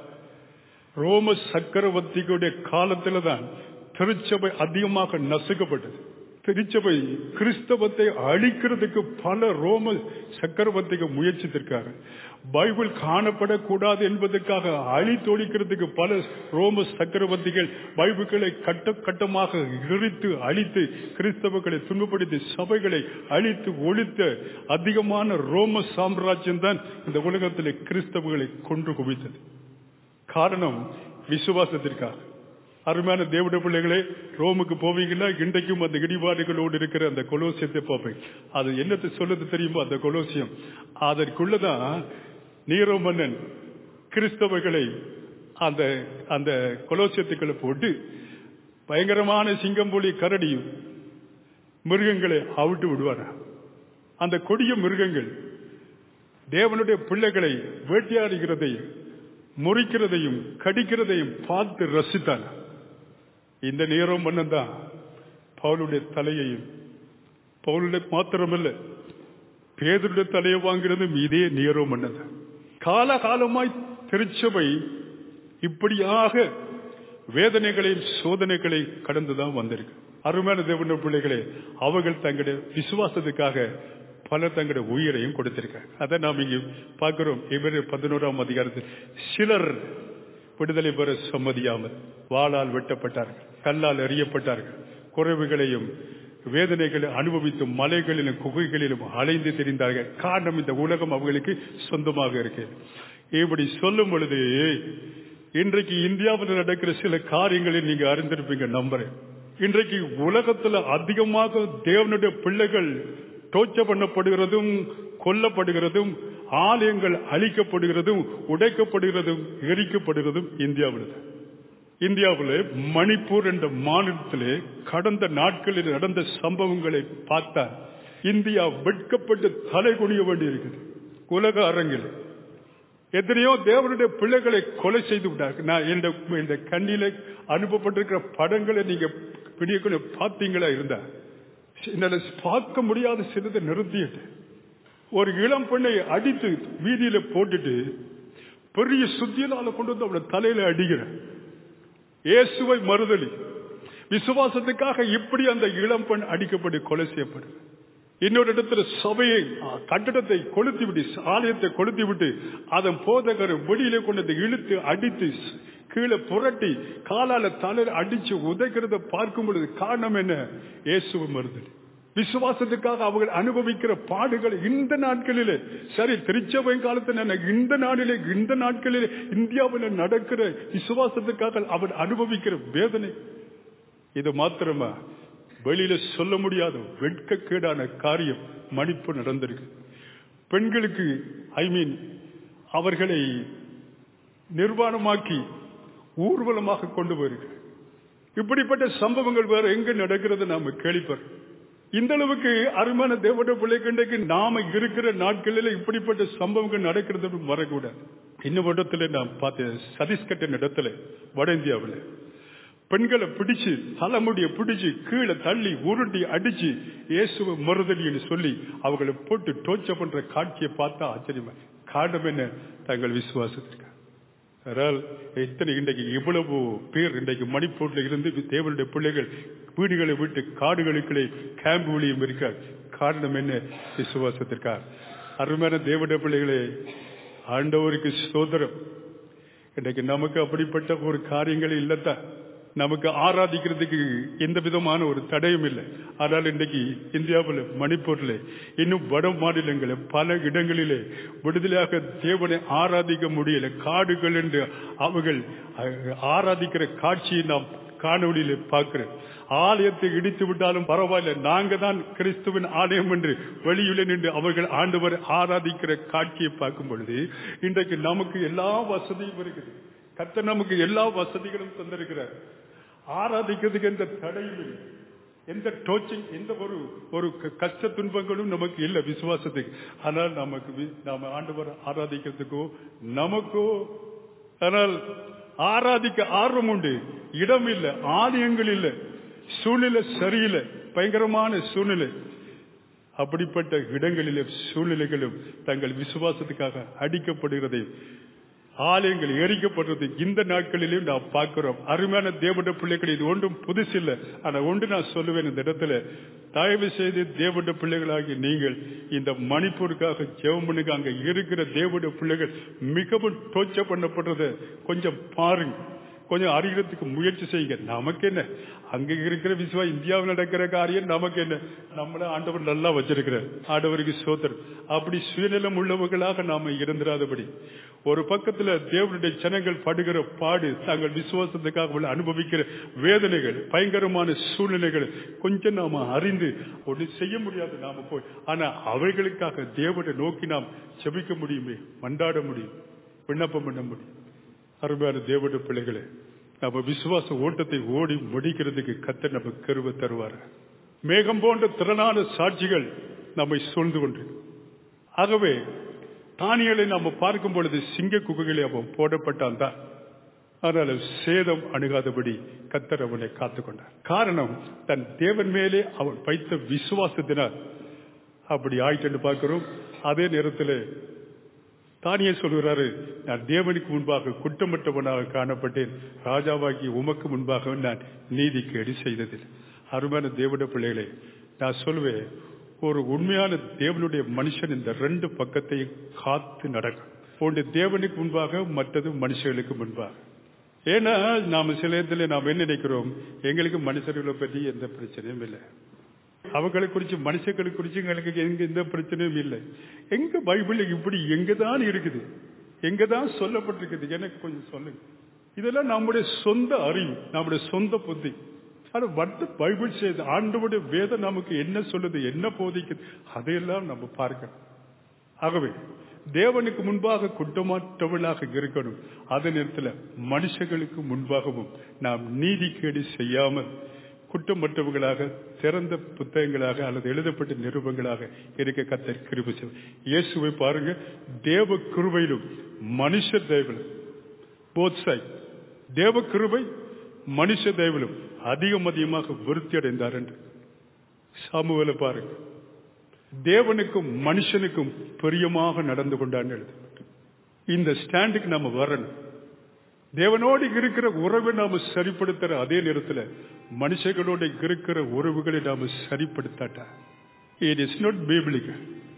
ரோம சக்கரவர்த்திகளுடைய காலத்துல தான் திருச்சபை அதிகமாக நசுக்கப்பட்டது திருச்சபை கிறிஸ்தவத்தை அழிக்கிறதுக்கு பல ரோம சக்கரவர்த்திகள் முயற்சித்திருக்காங்க பைபிள் காணப்படக்கூடாது என்பதற்காக அழித்தொழிக்கிறதுக்கு பல ரோம சக்கரவர்த்திகள் பைபிள்களை கட்ட கட்டமாக இழித்து அழித்து கிறிஸ்தவர்களை துன்பப்படுத்தி சபைகளை அழித்து ஒழித்த அதிகமான ரோம சாம்ராஜ்யம் தான் இந்த உலகத்தில் கிறிஸ்தவர்களை கொன்று குவித்தது காரணம் விசுவாசத்திற்காக அருமையான தேவட பிள்ளைகளே ரோமுக்கு போவீங்கன்னா இன்றைக்கும் அந்த இடிபாடுகளோடு இருக்கிற அந்த கொலோசியத்தை பார்ப்பேன் அது என்னத்தை சொல்லுது தெரியுமோ அந்த கொலோசியம் அதற்குள்ளதான் நீரோ மன்னன் கிறிஸ்தவர்களை அந்த அந்த கொலோசியத்துக்களை போட்டு பயங்கரமான சிங்கம்புலி கரடியும் மிருகங்களை அவிட்டு விடுவார் அந்த கொடிய மிருகங்கள் தேவனுடைய பிள்ளைகளை வேட்டையாடுகிறதையும் முறிக்கிறதையும் கடிக்கிறதையும் பார்த்து ரசித்தான் இந்த நேரம் மன்னன் தான் பவுலுடைய தலையையும் பவுலுடைய மாத்திரமல்ல பேதருடைய தலையை வாங்கிறதும் இதே நேரோ மன்னன் தான் காலகாலமாய் திருச்சபை இப்படியாக வேதனைகளையும் சோதனைகளை கடந்துதான் வந்திருக்கு அருமையான தேவனுடைய பிள்ளைகளே அவர்கள் தங்களுடைய விசுவாசத்துக்காக பலர் தங்களுடைய உயிரையும் கொடுத்திருக்காங்க அதை நாம் இங்கு பார்க்கிறோம் இவர் பதினோராம் அதிகாரத்தில் சிலர் விடுதலை பெற சம்மதியாமல் வாளால் வெட்டப்பட்டார்கள் கல்லால் எறியப்பட்டார்கள் குறைவுகளையும் வேதனைகளை அனுபவித்து மலைகளிலும் குகைகளிலும் அலைந்து திரிந்தார்கள் காரணம் இந்த உலகம் அவர்களுக்கு சொந்தமாக இருக்கு இப்படி சொல்லும் பொழுது இன்றைக்கு இந்தியாவில் நடக்கிற சில காரியங்களை நீங்க அறிந்திருப்பீங்க நம்புறேன் இன்றைக்கு உலகத்துல அதிகமாக தேவனுடைய பிள்ளைகள் டோச்ச பண்ணப்படுகிறதும் கொல்லப்படுகிறதும் ஆலயங்கள் அழிக்கப்படுகிறதும் உடைக்கப்படுகிறதும் எரிக்கப்படுகிறதும் இந்தியாவில் இந்தியாவில் மணிப்பூர் என்ற மாநிலத்திலே கடந்த நாட்களில் நடந்த சம்பவங்களை பார்த்தால் இந்தியா வெட்கப்பட்டு தலை குனிய வேண்டியிருக்குது உலக அரங்கில் எத்தனையோ தேவனுடைய பிள்ளைகளை கொலை செய்து விட்டார்கள் நான் இந்த இந்த கண்ணில அனுப்பப்பட்டிருக்கிற படங்களை நீங்க பிடிக்க பார்த்தீங்களா இருந்தா என்னால பார்க்க முடியாத சிலதை நிறுத்திட்டு ஒரு இளம் பெண்ணை அடித்து வீதியில போட்டுட்டு பெரிய சுத்தியலால கொண்டு வந்து அவளை தலையில அடிக்கிற இயேசுவை மறுதலி விசுவாசத்துக்காக இப்படி அந்த இளம் பெண் அடிக்கப்பட்டு கொலை செய்யப்படு இன்னொரு இடத்துல சபையை கட்டடத்தை கொளுத்தி விட்டு ஆலயத்தை கொளுத்தி விட்டு அதன் போதகர் வெளியில கொண்டு வந்து இழுத்து அடித்து கீழே புரட்டி காலால தலையில் அடிச்சு உதைக்கிறத பார்க்கும் பொழுது காரணம் என்ன இயேசுவை மறுதல் விசுவாசத்துக்காக அவர்கள் அனுபவிக்கிற பாடுகள் இந்த நாட்களிலே சரி திருச்சபை காலத்தில் இந்த நாளிலே இந்த நாட்களிலே இந்தியாவில் நடக்கிற விசுவாசத்துக்காக அவர் அனுபவிக்கிற வேதனை இது மாத்திரமா வெளியில சொல்ல முடியாத வெட்கக்கேடான காரியம் மணிப்பு நடந்திருக்கு பெண்களுக்கு ஐ மீன் அவர்களை நிர்வாணமாக்கி ஊர்வலமாக கொண்டு போயிருக்கு இப்படிப்பட்ட சம்பவங்கள் வேற எங்க நடக்கிறது நாம கேள்விப்படுறோம் இந்த அளவுக்கு அருமான தேவட பிள்ளைக்கு நாம இருக்கிற நாட்களில் இப்படிப்பட்ட சம்பவங்கள் நடக்கிறது வரக்கூடாது இன்னும் இடத்துல நான் பார்த்தேன் சதீஷ்கட்டின் இடத்துல வட இந்தியாவில் பெண்களை பிடிச்சு தலைமுடிய பிடிச்சு கீழே தள்ளி உருட்டி அடிச்சு இயேசுவ மறுதலின்னு சொல்லி அவங்களை போட்டு டோச்ச பண்ற காட்சியை பார்த்தா ஆச்சரியமா காரணம் என்ன தங்கள் விசுவாசத்திற்கு அதனால் இத்தனை இன்றைக்கு இவ்வளவு பேர் இன்றைக்கு மணிப்பூர்ல இருந்து தேவனுடைய பிள்ளைகள் வீடுகளை விட்டு காடுகளுக்குள்ளே கேம்பு வழியும் இருக்க காரணம் என்ன விசுவாசத்திற்காக அருமையான தேவனுடைய பிள்ளைகளே ஆண்டவருக்கு சோதரம் இன்றைக்கு நமக்கு அப்படிப்பட்ட ஒரு காரியங்கள் இல்லத்தான் நமக்கு ஆராதிக்கிறதுக்கு எந்த விதமான ஒரு தடையும் இல்லை ஆனால் இன்றைக்கு இந்தியாவில் மணிப்பூர்ல இன்னும் வட மாநிலங்களில் பல இடங்களிலே விடுதலையாக தேவனை ஆராதிக்க முடியல காடுகள் என்று அவர்கள் ஆராதிக்கிற காட்சியை நாம் காணொலியில பார்க்கிறேன் ஆலயத்தை இடித்து விட்டாலும் பரவாயில்ல நாங்க தான் கிறிஸ்துவின் ஆலயம் என்று வெளியில நின்று அவர்கள் ஆண்டவர் ஆராதிக்கிற காட்சியை பார்க்கும் பொழுது இன்றைக்கு நமக்கு எல்லா வசதியும் இருக்குது கத்த நமக்கு எல்லா வசதிகளும் தந்திருக்கிறார் ஆராதிக்கிறதுக்கு எந்த தடையும் இல்லை எந்த டோச்சிங் எந்த ஒரு ஒரு கஷ்ட துன்பங்களும் நமக்கு இல்லை விசுவாசத்துக்கு ஆனால் நமக்கு நாம ஆண்டவர் ஆராதிக்கிறதுக்கோ நமக்கோ ஆனால் ஆராதிக்க ஆர்வம் உண்டு இடம் இல்லை ஆலயங்கள் இல்லை சூழ்நிலை சரியில்லை பயங்கரமான சூழ்நிலை அப்படிப்பட்ட இடங்களிலே சூழ்நிலைகளும் தங்கள் விசுவாசத்துக்காக அடிக்கப்படுகிறதை ஆலயங்கள் எரிக்கப்படுறது இந்த நாட்களிலும் நாம் பார்க்கிறோம் அருமையான தேவட பிள்ளைகள் இது ஒன்றும் புதுசு இல்லை ஆனா ஒன்று நான் சொல்லுவேன் இந்த இடத்துல தயவு செய்து தேவட பிள்ளைகளாகி நீங்கள் இந்த மணிப்பூருக்காக ஜெபம் பண்ணுங்க அங்க இருக்கிற தேவட பிள்ளைகள் மிகவும் டோச்ச பண்ணப்படுறத கொஞ்சம் பாருங்க கொஞ்சம் அறிகிறதுக்கு முயற்சி செய்யுங்க நமக்கு என்ன அங்க இருக்கிற விசுவா இந்தியாவில் நடக்கிற காரியம் நமக்கு என்ன நம்மள ஆண்டவர் நல்லா வச்சிருக்கிறார் ஆண்டவருக்கு சோதர் அப்படி சுயநலம் உள்ளவர்களாக நாம இருந்திராதபடி ஒரு பக்கத்துல தேவனுடைய ஜனங்கள் படுகிற பாடு தாங்கள் விசுவாசத்துக்காக உள்ள அனுபவிக்கிற வேதனைகள் பயங்கரமான சூழ்நிலைகள் கொஞ்சம் நாம அறிந்து ஒன்று செய்ய முடியாது நாம போய் ஆனா அவைகளுக்காக தேவனை நோக்கி நாம் செபிக்க முடியுமே மண்டாட முடியும் விண்ணப்பம் பண்ண முடியும் அருமையான தேவனுடைய பிள்ளைகளே நம்ம விசுவாச ஓட்டத்தை ஓடி முடிக்கிறதுக்கு கத்த நம்ம கருவ தருவார் மேகம் போன்ற திறனான சாட்சிகள் நம்மை சூழ்ந்து கொண்டு ஆகவே தானியலை நம்ம பார்க்கும் பொழுது சிங்க குகைகளை அவன் போடப்பட்டான் தான் ஆனால் சேதம் அணுகாதபடி கத்தர் அவனை காத்துக்கொண்டார் காரணம் தன் தேவன் மேலே அவன் வைத்த விசுவாசத்தினால் அப்படி ஆயிட்டு பார்க்கிறோம் அதே நேரத்தில் தானியே சொல்கிறாரு நான் தேவனுக்கு முன்பாக குற்றமற்றவனாக காணப்பட்டேன் ராஜாவாகி உமக்கு முன்பாக நான் நீதி கேடு செய்ததில் அருமையான தேவட பிள்ளைகளே நான் சொல்வேன் ஒரு உண்மையான தேவனுடைய மனுஷன் இந்த ரெண்டு பக்கத்தையும் காத்து நடக்கும் ஒன்று தேவனுக்கு முன்பாக மற்றது மனுஷர்களுக்கு முன்பாக ஏன்னா நாம சில இடத்துல நாம் என்ன நினைக்கிறோம் எங்களுக்கு மனுஷர்களை பற்றி எந்த பிரச்சனையும் இல்லை அவங்களை குறிச்சு மனுஷங்களை குறிச்சு எங்களுக்கு எங்க எந்த பிரச்சனையும் இல்லை எங்க பைபிள் இப்படி எங்க தான் இருக்குது எங்க தான் சொல்லப்பட்டிருக்குது எனக்கு கொஞ்சம் சொல்லுங்க இதெல்லாம் நம்முடைய சொந்த அறிவு நம்முடைய சொந்த புத்தி ஆனா வட்டு பைபிள் செய்து ஆண்டவுடைய வேதம் நமக்கு என்ன சொல்லுது என்ன போதிக்குது அதையெல்லாம் நம்ம பார்க்கணும் ஆகவே தேவனுக்கு முன்பாக குற்றமற்றவர்களாக இருக்கணும் அதே நேரத்தில் மனுஷர்களுக்கு முன்பாகவும் நாம் நீதிக்கேடு செய்யாமல் குற்றமற்றவர்களாக திறந்த புத்தகங்களாக அல்லது எழுதப்பட்ட நிருபங்களாக இருக்க கத்தர் கிருபை இயேசுவை பாருங்க தேவ கிருபையிலும் மனுஷ தேவிலும் போத் சைட் தேவ கிருபை மனுஷ தேவிலும் அதிகம் அதிகமாக விருத்தி அடைந்தார் என்று சாமுவேல பாருங்க தேவனுக்கும் மனுஷனுக்கும் பிரியமாக நடந்து கொண்டான்னு எழுதப்பட்டு இந்த ஸ்டாண்டுக்கு நம்ம வரணும் தேவனோடு இருக்கிற உறவை நாம சரிப்படுத்துற அதே நேரத்தில் மனுஷங்களோட இருக்கிற உறவுகளை நாம சரிப்படுத்தாட்டா இட் இஸ் நாட் பேபிளிக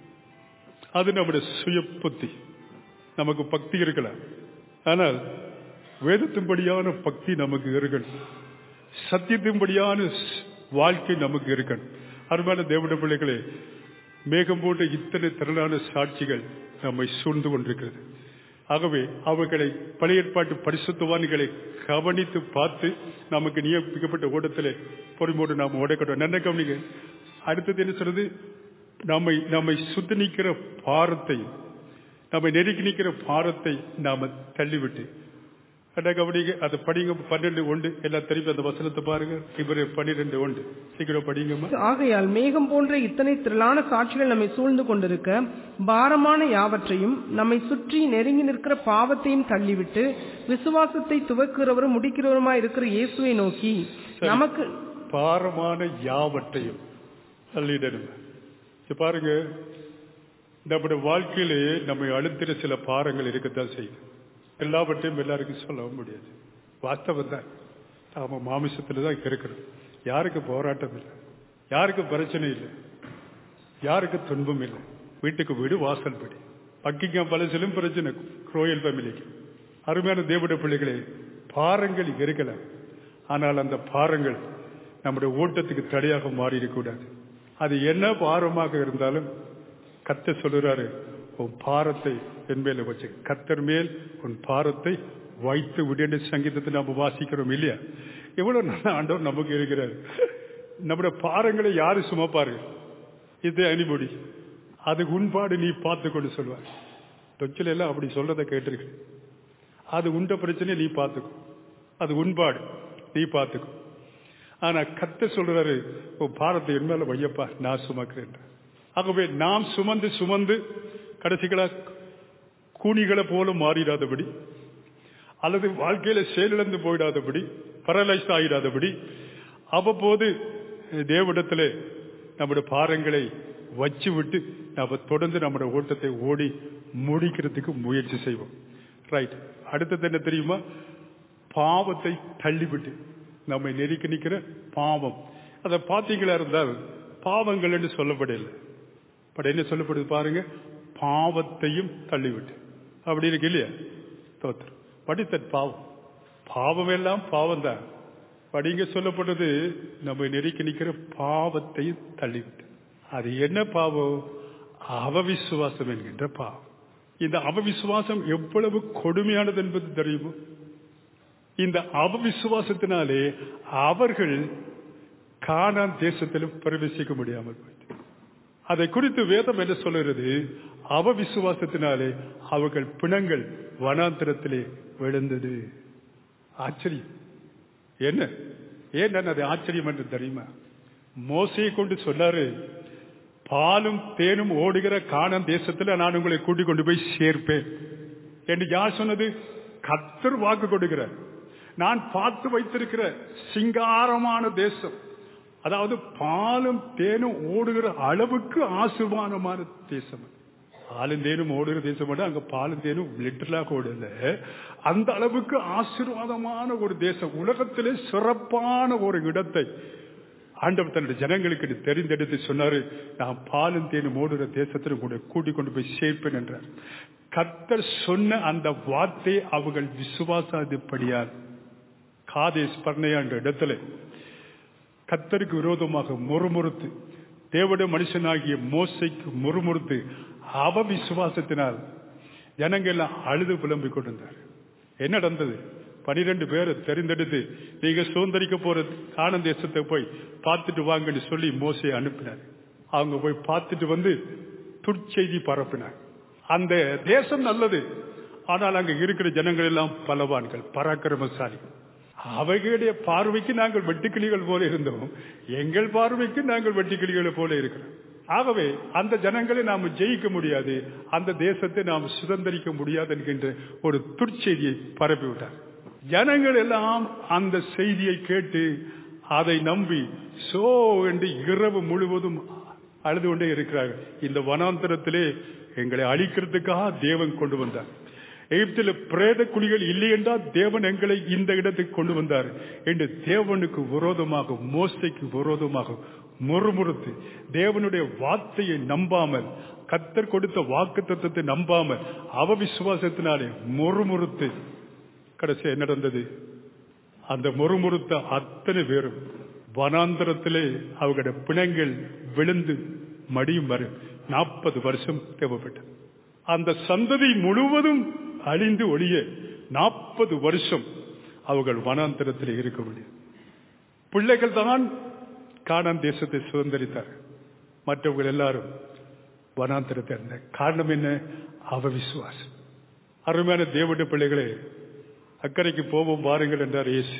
அது நம்முடைய சுய புத்தி நமக்கு பக்தி இருக்கலாம் ஆனால் வேதத்தின்படியான பக்தி நமக்கு இருக்கணும் சத்தியத்தின்படியான வாழ்க்கை நமக்கு இருக்கணும் அருமையான தேவட பிள்ளைகளே மேகம் போன்ற இத்தனை திரளான சாட்சிகள் நம்மை சூழ்ந்து கொண்டிருக்கிறது ஆகவே அவர்களை பழைய ஏற்பாட்டு பரிசுத்தவான்களை கவனித்து பார்த்து நமக்கு நியமிக்கப்பட்ட ஓட்டத்தில் பொறுமோடு நாம் ஓடக்கட்டும் நன்ன கவனிங்க அடுத்தது என்ன சொல்றது நம்மை நம்மை சுத்தி நிற்கிற பாரத்தை நம்மை நெருக்கி நிற்கிற பாரத்தை நாம தள்ளிவிட்டு அட கவனிங்க அதை படிங்க பன்னெண்டு ஒன்று எல்லாம் திருப்பி அந்த வசனத்தை பாருங்க இவரு பன்னிரெண்டு ஒன்று சீக்கிரம் படிங்கம்மா ஆகையால் மேகம் போன்ற இத்தனை திரளான சாட்சிகள் நம்மை சூழ்ந்து கொண்டிருக்க பாரமான யாவற்றையும் நம்மை சுற்றி நெருங்கி நிற்கிற பாவத்தையும் தள்ளிவிட்டு விசுவாசத்தை துவக்குறவரும் முடிக்கிறவருமாய் இருக்கிற இயேசுவை நோக்கி நமக்கு பாரமான யாவற்றையும் தள்ளிடணும் இப்ப பாருங்க நம்முடைய வாழ்க்கையிலே நம்மை அழுத்தின சில பாரங்கள் இருக்கத்தான் செய்யும் எல்லாவற்றையும் எல்லாருக்கும் சொல்ல முடியாது வாஸ்தவம் தான் நாம மாமிசத்துல தான் இருக்கிறோம் யாருக்கு போராட்டம் இல்லை யாருக்கு பிரச்சனை இல்லை யாருக்கு துன்பம் இல்லை வீட்டுக்கு வீடு வாசல் படி பக்கிங்காம் பலசிலும் பிரச்சனை ரோயல் ஃபேமிலிக்கு அருமையான தேவட பிள்ளைகளே பாரங்கள் இருக்கலாம் ஆனால் அந்த பாரங்கள் நம்முடைய ஓட்டத்துக்கு தடையாக மாறிடக்கூடாது அது என்ன பாரமாக இருந்தாலும் கத்த சொல்லுறாரு உன் பாரத்தை என் மேல வச்சு கத்தர் மேல் உன் பாரத்தை வைத்து விடு சங்கீதத்தை நம்ம வாசிக்கிறோம் இல்லையா எவ்வளவு நல்ல ஆண்டவர் நமக்கு இருக்கிறார் நம்முடைய பாரங்களை யாரு சுமப்பாரு இது அனிபடி அது உண்பாடு நீ பார்த்து கொண்டு சொல்வார் தொச்சில எல்லாம் அப்படி சொல்றதை கேட்டிருக்கு அது உண்ட பிரச்சனை நீ பார்த்துக்கோ அது உண்பாடு நீ பார்த்துக்கோ ஆனா கத்த சொல்றாரு உன் பாரத்தை என் மேல வையப்பா நான் சுமக்கிறேன் ஆகவே நாம் சுமந்து சுமந்து கடைசிகளா கூனிகளை போல மாறிடாதபடி அல்லது வாழ்க்கையில செயலிழந்து போயிடாதபடி பரலைஸ் ஆகிடாதபடி அவ்வப்போது தேவடத்துல நம்முடைய பாரங்களை வச்சு விட்டு நம்ம தொடர்ந்து நம்முடைய ஓட்டத்தை ஓடி முடிக்கிறதுக்கு முயற்சி செய்வோம் ரைட் அடுத்தது என்ன தெரியுமா பாவத்தை தள்ளிவிட்டு நம்மை நெருக்கி நிற்கிற பாவம் அதை பார்த்தீங்களா இருந்தால் பாவங்கள் என்று சொல்லப்படல பட் என்ன சொல்லப்படுது பாருங்க பாவத்தையும் தள்ளிவிட்டு அப்படி இருக்கு இல்லையா தோத்திரம் படித்த பாவம் பாவம் எல்லாம் பாவம் தான் படிங்க சொல்லப்பட்டது நம்ம நெருக்கி நிற்கிற பாவத்தை தள்ளிவிட்டு அது என்ன பாவம் அவவிசுவாசம் என்கின்ற பாவம் இந்த அவவிசுவாசம் எவ்வளவு கொடுமையானது என்பது தெரியுமோ இந்த அவவிசுவாசத்தினாலே அவர்கள் கானான் தேசத்திலும் பிரவேசிக்க முடியாமல் போயிட்டு அதை குறித்து வேதம் என்ன சொல்லுகிறது அவ விசுவாசத்தினாலே அவர்கள் பிணங்கள் வனாந்திரத்திலே விழுந்தது ஆச்சரியம் என்ன ஏன் நான் அது ஆச்சரியம் என்று தெரியுமா மோசையை கொண்டு சொன்னாரு பாலும் தேனும் ஓடுகிற காணம் தேசத்துல நான் உங்களை கூட்டிக் கொண்டு போய் சேர்ப்பேன் என்று யார் சொன்னது கத்தர் வாக்கு கொடுக்கிறார் நான் பார்த்து வைத்திருக்கிற சிங்காரமான தேசம் அதாவது பாலும் தேனும் ஓடுகிற அளவுக்கு ஆசிர்வாதமான தேசம் பாலும் தேனும் ஓடுகிற தேசம் அங்க பாலும் தேனும் லிட்டரலாக ஓடல அந்த அளவுக்கு ஆசீர்வாதமான ஒரு தேசம் உலகத்திலே சிறப்பான ஒரு இடத்தை ஆண்டவர் தன்னுடைய ஜனங்களுக்கு தெரிந்தெடுத்து சொன்னாரு நான் பாலும் தேனும் ஓடுகிற தேசத்தில் கூட கூட்டிக் கொண்டு போய் சேர்ப்பேன் என்றார் கத்தர் சொன்ன அந்த வார்த்தை அவர்கள் விசுவாசாதிப்படியார் காதேஸ் பர்ணையா என்ற இடத்துல கத்தருக்கு விரோதமாக முறுமுறுத்து தேவட மனுஷனாகிய மோசைக்கு முறுமுறுத்து அவ விசுவாசத்தினால் ஜனங்கள் எல்லாம் அழுது புலம்பிக் கொண்டிருந்தார் என்ன நடந்தது பனிரெண்டு பேரை தெரிந்தெடுத்து நீங்க சுதந்திரிக்க போற காணம் தேசத்தை போய் பார்த்துட்டு வாங்கன்னு சொல்லி மோசையை அனுப்பினார் அவங்க போய் பார்த்துட்டு வந்து துர்ச்செய்தி பரப்பினார் அந்த தேசம் நல்லது ஆனால் அங்க இருக்கிற ஜனங்கள் எல்லாம் பலவான்கள் பராக்கிரமசாலி அவைகளுடைய பார்வைக்கு நாங்கள் வெட்டுக்கிளிகள் போல இருந்தோம் எங்கள் பார்வைக்கு நாங்கள் வெட்டுக்கிளிகளை போல இருக்கிறோம் ஆகவே அந்த ஜனங்களை நாம் ஜெயிக்க முடியாது அந்த தேசத்தை நாம் சுதந்திரிக்க முடியாது என்கின்ற ஒரு துர்ச்செய்தியை பரப்பிவிட்டார் ஜனங்கள் எல்லாம் அந்த செய்தியை கேட்டு அதை நம்பி சோ என்று இரவு முழுவதும் அழுது கொண்டே இருக்கிறார்கள் இந்த வனாந்தரத்திலே எங்களை அழிக்கிறதுக்காக தேவன் கொண்டு வந்தார் எகிப்தில் பிரேத குழிகள் இல்லை என்றால் தேவன் எங்களை இந்த இடத்துக்கு கொண்டு வந்தார் என்று தேவனுக்கு விரோதமாக மோசைக்கு விரோதமாக முறுமுறுத்து தேவனுடைய வார்த்தையை நம்பாமல் கத்தர் கொடுத்த வாக்கு தத்துவத்தை நம்பாமல் அவ விசுவாசத்தினாலே முறுமுறுத்து கடைசி என்ன நடந்தது அந்த முறுமுறுத்த அத்தனை பேரும் வனாந்தரத்திலே அவர்களுடைய பிணங்கள் விழுந்து மடியும் வரை நாற்பது வருஷம் தேவைப்பட்டது அந்த சந்ததி முழுவதும் அழிந்து ஒழிய நாற்பது வருஷம் அவர்கள் வனாந்தரத்தில் இருக்க முடியும் பிள்ளைகள் தான் காணான் தேசத்தை சுதந்திரித்தார் மற்றவர்கள் எல்லாரும் வனாந்தரத்தை இருந்த காரணம் என்ன அவ விசுவாசம் அருமையான தேவட பிள்ளைகளே அக்கறைக்கு போவோம் வாருங்கள் என்றார் இயேசு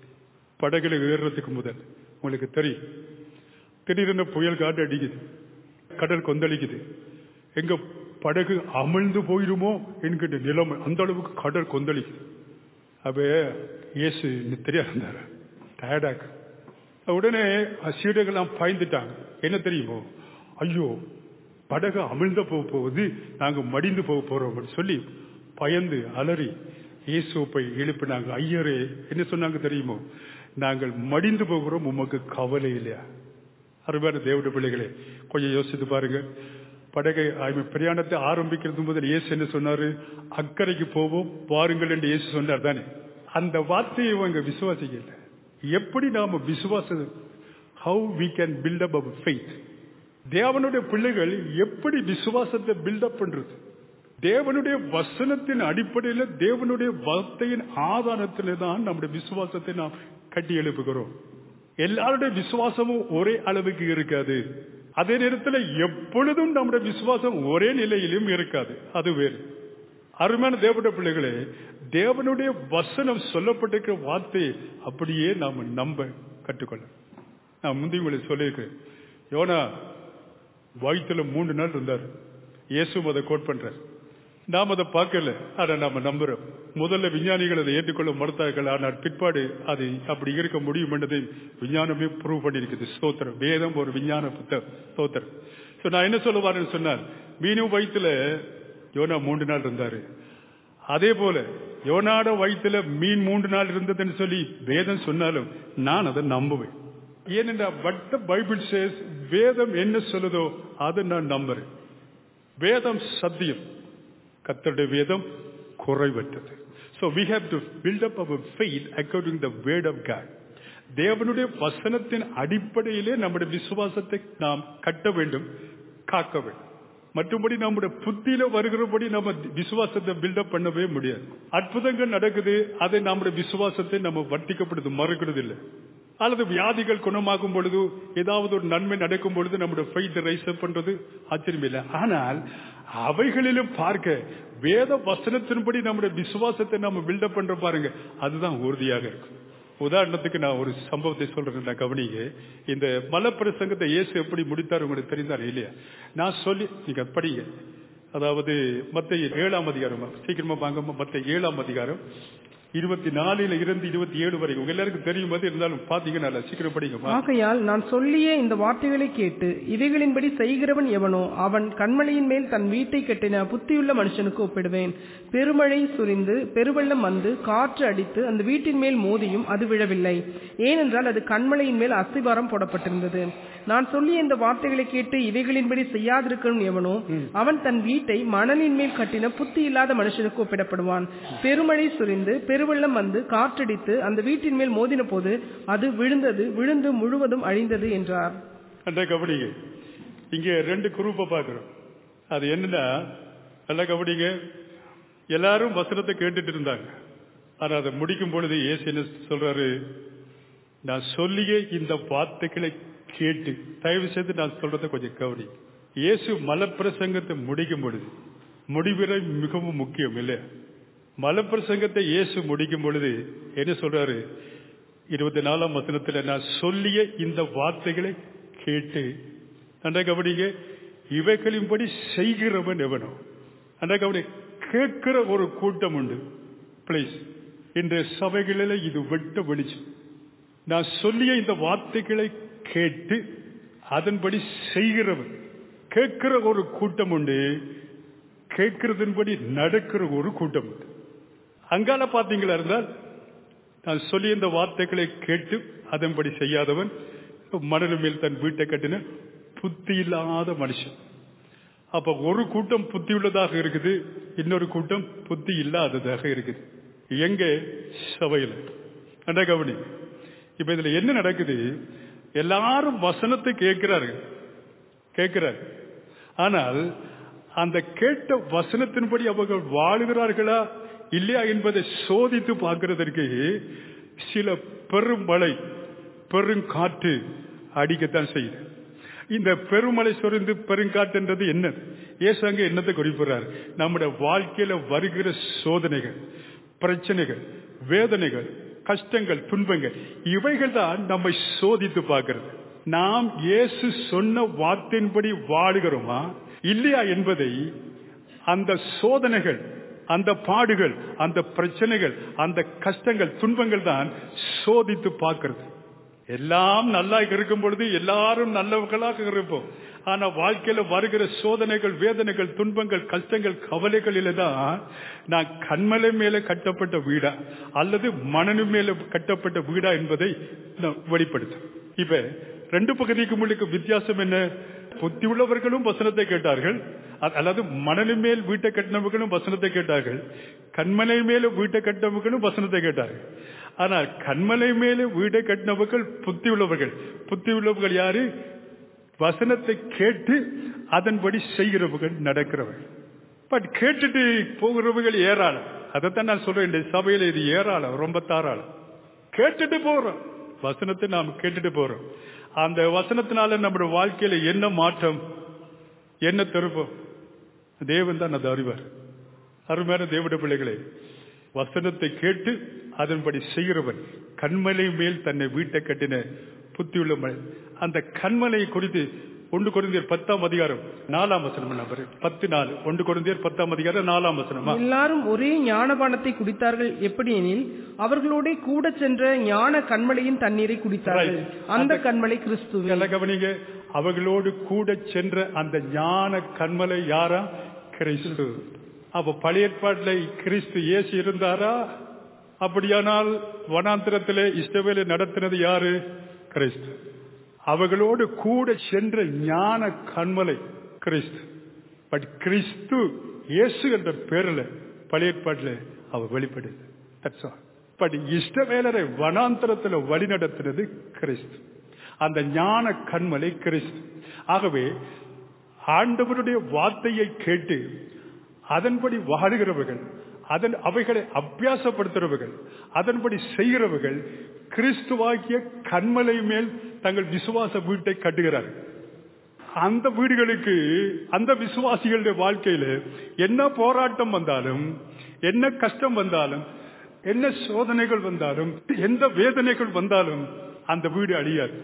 படகுல ஏறுறதுக்கு முதல் உங்களுக்கு தெரியும் திடீரென புயல் காட்டு அடிக்குது கடல் கொந்தளிக்குது எங்க படகு அமிழ்ந்து போயிருமோ என்கின்ற நிலைமை அந்த அளவுக்கு கடல் கொந்தளிக்குது அப்ப இயேசு நித்திரியா இருந்தார் டயர்டாக்கு உடனே சீடர்கள்லாம் பாய்ந்துட்டாங்க என்ன தெரியுமோ ஐயோ படகு அமிழ்ந்த போக போகுது நாங்க மடிந்து போக போறோம் சொல்லி பயந்து அலறி இயேசு போய் எழுப்பினாங்க ஐயரே என்ன சொன்னாங்க தெரியுமோ நாங்கள் மடிந்து போகிறோம் உமக்கு கவலை இல்லையா அருமையான தேவட பிள்ளைகளே கொஞ்சம் யோசித்து பாருங்க படகை பிரயாணத்தை ஆரம்பிக்கிறது முதல் இயேசு என்ன சொன்னாரு அக்கறைக்கு போவோம் வாருங்கள் என்று இயேசு சொன்னார் தானே அந்த வார்த்தையை இவங்க விசுவாசிக்கல எப்படி நாம விசுவாச how we can build up our faith தேவனுடைய பிள்ளைகள் எப்படி விசுவாசத்தை பில்டப் பண்றது தேவனுடைய வசனத்தின் அடிப்படையில் தேவனுடைய வார்த்தையின் ஆதாரத்திலே தான் நம்முடைய விசுவாசத்தை நாம் கட்டி எழுப்புகிறோம் எல்லாருடைய விசுவாசமும் ஒரே அளவுக்கு இருக்காது அதே நேரத்தில் எப்பொழுதும் நம்முடைய விசுவாசம் ஒரே நிலையிலும் இருக்காது அது வேறு அருமையான தேவனுடைய பிள்ளைகளே தேவனுடைய வசனம் சொல்லப்பட்டிருக்கிற வார்த்தையை அப்படியே நாம் நம்ப கற்றுக்கொள்ள நான் முந்தைய உங்களுக்கு சொல்லியிருக்கேன் யோனா வயிற்றுல மூன்று நாள் இருந்தார் இயேசு அதை கோட் பண்றார் நாம் அதை பார்க்கல அதை நாம நம்புறோம் முதல்ல விஞ்ஞானிகள் அதை ஏற்றுக்கொள்ள மறுத்தார்கள் ஆனால் பிற்பாடு அது அப்படி இருக்க முடியும் என்பதை விஞ்ஞானமே ப்ரூவ் பண்ணியிருக்குது ஸ்தோத்திரம் வேதம் ஒரு விஞ்ஞான புத்தகம் ஸ்தோத்திரம் ஸோ நான் என்ன சொல்லுவாருன்னு சொன்னார் மீனும் வயிற்றுல யோனா மூன்று நாள் இருந்தாரு அதே போல யோனாட வயிற்றுல மீன் மூன்று நாள் இருந்ததுன்னு சொல்லி வேதம் சொன்னாலும் நான் அதை நம்புவேன் ஏனென்றா பட் த பைபிள் சேஸ் வேதம் என்ன சொல்லுதோ அதை நான் நம்புறேன் வேதம் சத்தியம் கத்தருடைய வேதம் குறைவற்றது So we have to build up our faith according to the word of God. தேவனுடைய வசனத்தின் அடிப்படையிலே நம்முடைய விசுவாசத்தை நாம் கட்ட வேண்டும் காக்க வேண்டும் மற்றபடி நம்முடைய புத்தியில வருகிறபடி நம்ம விசுவாசத்தை பில்டப் பண்ணவே முடியாது அற்புதங்கள் நடக்குது அதை நம்முடைய விசுவாசத்தை நம்ம வர்த்திக்கப்படுது மறுக்கிறது இல்லை அல்லது வியாதிகள் குணமாகும் பொழுது ஏதாவது ஒரு நன்மை நடக்கும் பொழுது நம்முடைய ஃபைத்தை ரைஸ் பண்றது ஆச்சரியம் இல்லை ஆனால் அவைகளிலும் பார்க்க வேத வசனத்தின்படி நம்முடைய விசுவாசத்தை நம்ம பில்டப் பண்ற பாருங்க அதுதான் உறுதியாக இருக்கும் உதாரணத்துக்கு நான் ஒரு சம்பவத்தை சொல்றேன் நான் கவனிங்க இந்த மலப்பிரசங்கத்தை இயேசு எப்படி முடித்தார் உங்களுக்கு தெரிந்தார் இல்லையா நான் சொல்லி நீங்க படிங்க அதாவது மத்த ஏழாம் அதிகாரம் சீக்கிரமா வாங்க மத்த ஏழாம் அதிகாரம் இருபத்தி நாலுல இருந்து இருபத்தி ஏழு வரைக்கும் உங்க எல்லாருக்கும் தெரியும் போது இருந்தாலும் பாத்தீங்கன்னா சீக்கிரம் படிங்க ஆகையால் நான் சொல்லிய இந்த வார்த்தைகளை கேட்டு இவைகளின்படி செய்கிறவன் எவனோ அவன் கண்மலையின் மேல் தன் வீட்டை கட்டின புத்தியுள்ள மனுஷனுக்கு ஒப்பிடுவேன் பெருமழை சுரிந்து பெருவெள்ளம் வந்து காற்று அடித்து அந்த வீட்டின் மேல் மோதியும் அது விழவில்லை ஏனென்றால் அது கண்மலையின் மேல் அஸ்திபாரம் போடப்பட்டிருந்தது நான் சொல்லிய இந்த வார்த்தைகளை கேட்டு இவைகளின்படி செய்யாதிருக்கணும் எவனோ அவன் தன் வீட்டை மணலின் மேல் கட்டின புத்தி இல்லாத மனுஷனுக்கு ஒப்பிடப்படுவான் பெருமழை சுரிந்து பெருவெள்ளம் வந்து காற்றடித்து அந்த வீட்டின் மேல் மோதின போது அது விழுந்தது விழுந்து முழுவதும் அழிந்தது என்றார் அந்த கபடிங்க இங்க ரெண்டு குரூப்பை பார்க்கிறோம் அது என்னன்னா நல்ல கபடிங்க எல்லாரும் வசனத்தை கேட்டுட்டு இருந்தாங்க ஆனா அதை முடிக்கும் பொழுது ஏசு என்ன சொல்றாரு நான் சொல்லிய இந்த வார்த்தைகளை கேட்டு தயவு செய்து நான் சொல்றதை கொஞ்சம் கவனி இயேசு மலப்பிரசங்கத்தை முடிக்கும் பொழுது முடிவுரை மிகவும் முக்கியம் இல்லையா மலப்பிரசங்கத்தை இயேசு முடிக்கும் பொழுது என்ன சொல்றாரு இருபத்தி நாலாம் வசனத்துல நான் சொல்லிய இந்த வார்த்தைகளை கேட்டு அந்த கவனிங்க இவைகளின்படி செய்கிறவன் எவனோ அந்த கவனி கேட்கிற ஒரு கூட்டம் உண்டு பிளீஸ் இன்றைய சபைகளில் இது வெட்ட வெளிச்சம் நான் சொல்லிய இந்த வார்த்தைகளை கேட்டு அதன்படி செய்கிறவன் கேட்கிற ஒரு கூட்டம் உண்டு கேட்கிறதன்படி நடக்கிற ஒரு கூட்டம் உண்டு அங்கால பாத்தீங்களா இருந்தால் நான் சொல்லி இந்த வார்த்தைகளை கேட்டு அதன்படி செய்யாதவன் மணல் மேல் தன் வீட்டை கட்டின புத்தி இல்லாத மனுஷன் அப்ப ஒரு கூட்டம் புத்தி உள்ளதாக இருக்குது இன்னொரு கூட்டம் புத்தி இல்லாததாக இருக்குது எங்க சபையில் அண்ட கவனி இப்ப இதுல என்ன நடக்குது எல்லாரும் வசனத்தை கேட்கிறார்கள் கேட்கிறார் ஆனால் அந்த கேட்ட வசனத்தின்படி அவர்கள் வாழுகிறார்களா இல்லையா என்பதை சோதித்து பார்க்கிறதற்கு சில பெருமழை பெருங்காற்று அடிக்கத்தான் செய்யுது இந்த பெருமழை சொரிந்து பெருங்காற்றுன்றது என்ன ஏசு அங்க என்னத்தை குறிப்பிடுறார் நம்முடைய வாழ்க்கையில வருகிற சோதனைகள் பிரச்சனைகள் வேதனைகள் கஷ்டங்கள் துன்பங்கள் இவைகள் தான் நம்மை சோதித்து பார்க்கிறது நாம் இயேசு சொன்ன வார்த்தையின்படி வாழுகிறோமா இல்லையா என்பதை அந்த சோதனைகள் அந்த பாடுகள் அந்த பிரச்சனைகள் அந்த கஷ்டங்கள் துன்பங்கள் தான் சோதித்து பார்க்கிறது எல்லாம் நல்லா இருக்கும் பொழுது எல்லாரும் நல்லவர்களாக இருப்போம் ஆனா வாழ்க்கையில வருகிற சோதனைகள் வேதனைகள் துன்பங்கள் கஷ்டங்கள் கவலைகளில தான் நான் கண்மலை மேல கட்டப்பட்ட வீடா அல்லது மணனு மேல கட்டப்பட்ட வீடா என்பதை நான் வெளிப்படுத்தும் இப்ப ரெண்டு பகுதிக்கு முழுக்க வித்தியாசம் என்ன புத்தி உள்ளவர்களும் வசனத்தை கேட்டார்கள் அல்லது மணலு மேல் வீட்டை கட்டினவர்களும் வசனத்தை கேட்டார்கள் கண்மலை மேல வீட்டை கட்டினவர்களும் வசனத்தை கேட்டார்கள் ஆனால் கண்மலை மேல வீட்டை கட்டினவர்கள் புத்தி உள்ளவர்கள் புத்தி உள்ளவர்கள் யாரு வசனத்தை கேட்டு அதன்படி செய்கிறவர்கள் நடக்கிறவர்கள் பட் கேட்டுட்டு போகிறவர்கள் ஏராளம் அதைத்தான் நான் சொல்றேன் இந்த சபையில இது ஏராளம் ரொம்ப தாராளம் கேட்டுட்டு போறோம் வசனத்தை நாம் கேட்டுட்டு போறோம் அந்த வசனத்தினால நம்முடைய வாழ்க்கையில என்ன மாற்றம் என்ன திருப்பம் தேவன் தான் அதை அறிவார் அருமையான தேவட பிள்ளைகளே வசனத்தை கேட்டு அதன்படி செய்கிறவன் கண்மலை மேல் தன்னை வீட்டை கட்டின புத்தியுள்ள அந்த கண்மலை குறித்து ஒன்று குறைந்தர் பத்தாம் அதிகாரம் நாலாம் வசனம் நம்பர் பத்து நாலு ஒன்று குறைந்தர் பத்தாம் அதிகாரம் நாலாம் வசனமா எல்லாரும் ஒரே ஞானபானத்தை குடித்தார்கள் எப்படி எனில் அவர்களோட கூட சென்ற ஞான கண்மலையின் தண்ணீரை குடித்தார்கள் அந்த கண்மலை கிறிஸ்துவே எல்லாம் கவனிங்க அவர்களோடு கூட சென்ற அந்த ஞான கண்மலை யாரா கிறிஸ்து அப்ப பழைய ஏற்பாட்டில் கிறிஸ்து இயேசு இருந்தாரா அப்படியானால் வனாந்திரத்திலே இஷ்டவேலை நடத்தினது யாரு கிறிஸ்து அவர்களோடு கூட சென்ற ஞான கண்மலை கிறிஸ்து பட் கிறிஸ்து இயேசு என்ற பேரில் பழைய ஏற்பாட்டில் அவர் வெளிப்படுது That's all. பட் இஷ்டவேலரை வனாந்தரத்தில் வழிநடத்தினது கிறிஸ்து அந்த ஞான கண்மலை கிறிஸ்து ஆகவே ஆண்டவருடைய வார்த்தையை கேட்டு அதன்படி வாழுகிறவர்கள் அதன் அவைகளை அபியாசப்படுத்துகிறவர்கள் அதன்படி செய்கிறவர்கள் கிறிஸ்துவாகிய கண்மலை மேல் தங்கள் விசுவாச வீட்டை கட்டுகிறார்கள் அந்த வீடுகளுக்கு அந்த விசுவாசிகளுடைய வாழ்க்கையில என்ன போராட்டம் வந்தாலும் என்ன கஷ்டம் வந்தாலும் என்ன சோதனைகள் வந்தாலும் எந்த வேதனைகள் வந்தாலும் அந்த வீடு அழியாது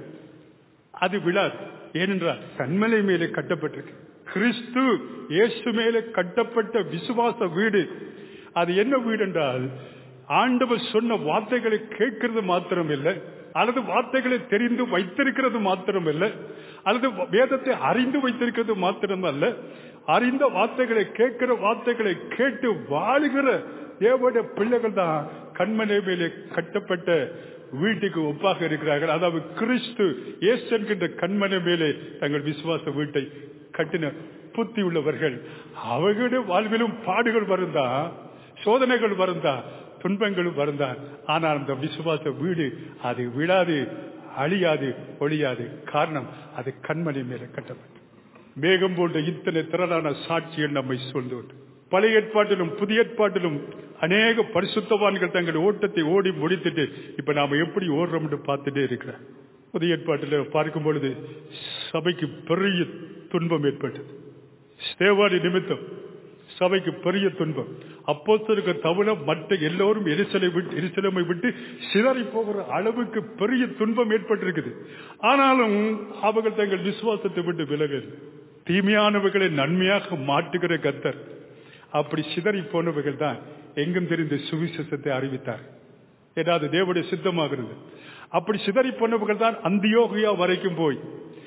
அது விழாது ஏனென்றால் கண்மலை மேலே கட்டப்பட்டிருக்கு கிறிஸ்து இயேசு மேலே கட்டப்பட்ட விசுவாச வீடு அது என்ன வீடு என்றால் ஆண்டவர் சொன்ன வார்த்தைகளை கேட்கிறது மாத்திரம் இல்லை அல்லது வார்த்தைகளை தெரிந்து வைத்திருக்கிறது மாத்திரம் இல்லை அல்லது வேதத்தை அறிந்து வைத்திருக்கிறது மாத்திரம் அல்ல அறிந்த வார்த்தைகளை கேட்கிற வார்த்தைகளை கேட்டு வாழுகிற தேவனுடைய பிள்ளைகள் தான் கண்மனை மேலே கட்டப்பட்ட வீட்டுக்கு ஒப்பாக இருக்கிறார்கள் அதாவது கிறிஸ்து இயேசு என்கின்ற கண்மனை மேலே தங்கள் விசுவாச வீட்டை கட்டின புத்தி உள்ளவர்கள் அவர்களுடைய வாழ்விலும் பாடுகள் வருந்தா சோதனைகள் வருந்தா துன்பங்களும் வருந்தான் ஆனால் அந்த விசுவாச வீடு அது விழாது அழியாது ஒழியாது காரணம் அது கண்மணி மேலே கட்டப்பட்டு மேகம் போன்ற இத்தனை திரளான சாட்சிகள் நம்மை சொல்ந்து பழைய ஏற்பாட்டிலும் புதிய ஏற்பாட்டிலும் அநேக பரிசுத்தவான்கள் தங்கள் ஓட்டத்தை ஓடி முடித்துட்டு இப்ப நாம எப்படி ஓடுறோம் பார்த்துட்டே இருக்கிறோம் புதிய ஏற்பாட்டில் பார்க்கும் பொழுது சபைக்கு பெரிய துன்பம் ஏற்பட்டது ஸ்தேவாடி நிமித்தம் சபைக்கு பெரிய துன்பம் அப்போஸ்தலருக்கு தவிர மற்ற எல்லோரும் எரிசலை விட்டு எரிசலமை விட்டு சிதறி போகிற அளவுக்கு பெரிய துன்பம் ஏற்பட்டிருக்குது ஆனாலும் அவர்கள் தங்கள் விசுவாசத்தை விட்டு விலகல் தீமையானவர்களை நன்மையாக மாற்றுகிற கத்தர் அப்படி சிதறி போனவர்கள் தான் எங்கும் தெரிந்த சுவிசேஷத்தை அறிவித்தார் ஏதாவது தேவடைய சித்தமாகிறது அப்படி சிதறி போனவர்கள் தான் அந்தியோகியா வரைக்கும் போய்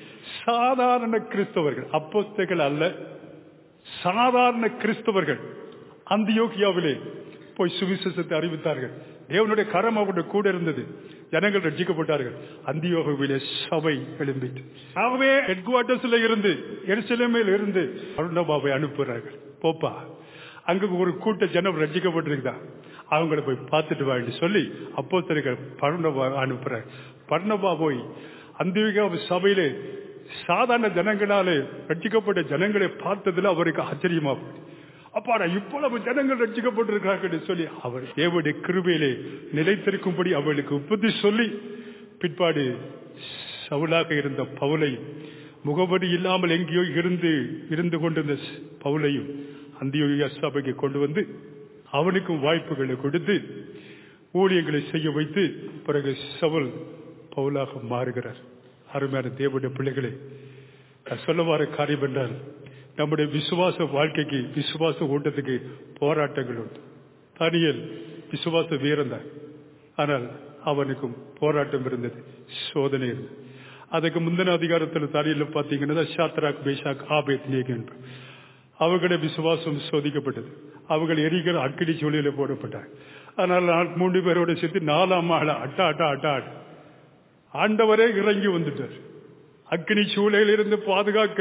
சாதாரண கிறிஸ்தவர்கள் அப்போஸ்தகள் அல்ல சாதாரண கிறிஸ்தவர்கள் அந்தியோகியாவிலே போய் சுவிசேஷத்தை அறிவித்தார்கள் தேவனுடைய கரம் அவருடைய கூட இருந்தது ஜனங்கள் ரட்சிக்கப்பட்டார்கள் அந்தியோகவிலே சபை எழும்பிட்டு ஆகவே ஹெட் குவார்டர்ஸ்ல இருந்து எருசலேமில் இருந்து அருணபாவை அனுப்புகிறார்கள் போப்பா அங்க ஒரு கூட்ட ஜனம் ரட்சிக்கப்பட்டிருக்குதா அவங்கள போய் பார்த்துட்டு வான்னு சொல்லி அப்போ பருணபா அனுப்புறார் பர்ணபா போய் அந்தியோக சபையிலே சாதாரண ஜனங்களாலே ரட்சிக்கப்பட்ட ஜனங்களை பார்த்ததுல அவருக்கு ஆச்சரியமா போச்சு அப்பாடா இவ்வளவு ஜனங்கள் ரட்சிக்கப்பட்டிருக்கிறார்கள் சொல்லி அவர் தேவடைய கிருபையிலே நிலைத்திருக்கும்படி அவளுக்கு உற்பத்தி சொல்லி பிற்பாடு சவுலாக இருந்த பவுலையும் முகவரி இல்லாமல் எங்கேயோ இருந்து இருந்து கொண்டிருந்த பவுலையும் அந்தியோக சபைக்கு கொண்டு வந்து அவனுக்கும் வாய்ப்புகளை கொடுத்து ஊழியங்களை செய்ய வைத்து பிறகு சவுல் பவுலாக மாறுகிறார் அருமையான தேவனுடைய பிள்ளைகளே சொல்ல வர காரியம் என்றால் நம்முடைய விசுவாச வாழ்க்கைக்கு விசுவாச ஓட்டத்துக்கு போராட்டங்கள் உண்டு தனியல் விசுவாச வீரந்தான் ஆனால் அவனுக்கும் போராட்டம் இருந்தது சோதனை இருந்தது அதுக்கு முந்தின அதிகாரத்தில் தனியில் பார்த்தீங்கன்னா ஷாத்ராக் பேஷாக் ஆபேத் நேகன் அவர்களுடைய விசுவாசம் சோதிக்கப்பட்டது அவர்கள் எரிகிற அக்கிடி சூழலில் போடப்பட்டார் ஆனால் மூன்று பேரோட சேர்த்து நாலாம் ஆள அட்டா அட்டா அட்டா அட்டா ஆண்டவரே இறங்கி வந்துட்டார் அக்னி சூளையில இருந்து பாதுகாக்க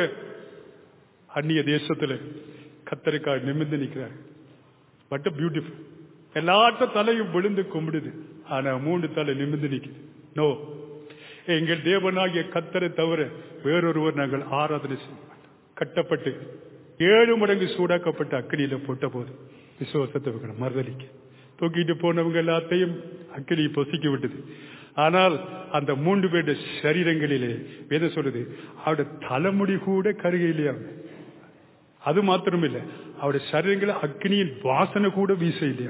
அந்நிய தேசத்துல கத்தரிக்காய் நிமிர்ந்து நிற்கிறார் பட் பியூட்டிஃபுல் எல்லாத்த தலையும் விழுந்து கும்பிடுது ஆனா மூன்று தலை நிமிர்ந்து நிற்குது நோ எங்கள் தேவனாகிய கத்தரை தவிர வேறொருவர் நாங்கள் ஆராதனை செய்ய மாட்டோம் கட்டப்பட்டு ஏழு மடங்கு சூடாக்கப்பட்ட அக்கினியில போட்ட போது விசுவாசத்தை மறுதளிக்க தூக்கிட்டு போனவங்க எல்லாத்தையும் அக்கினி பொசிக்க விட்டது ஆனால் அந்த மூன்று பேருடைய சரீரங்களிலே வேத சொல்லுது அவருடைய தலைமுடி கூட கருகையிலே அது மாத்திரம் இல்லை அவருடைய சரீரங்கள அக்னியின் வாசனை கூட வீச இல்லையா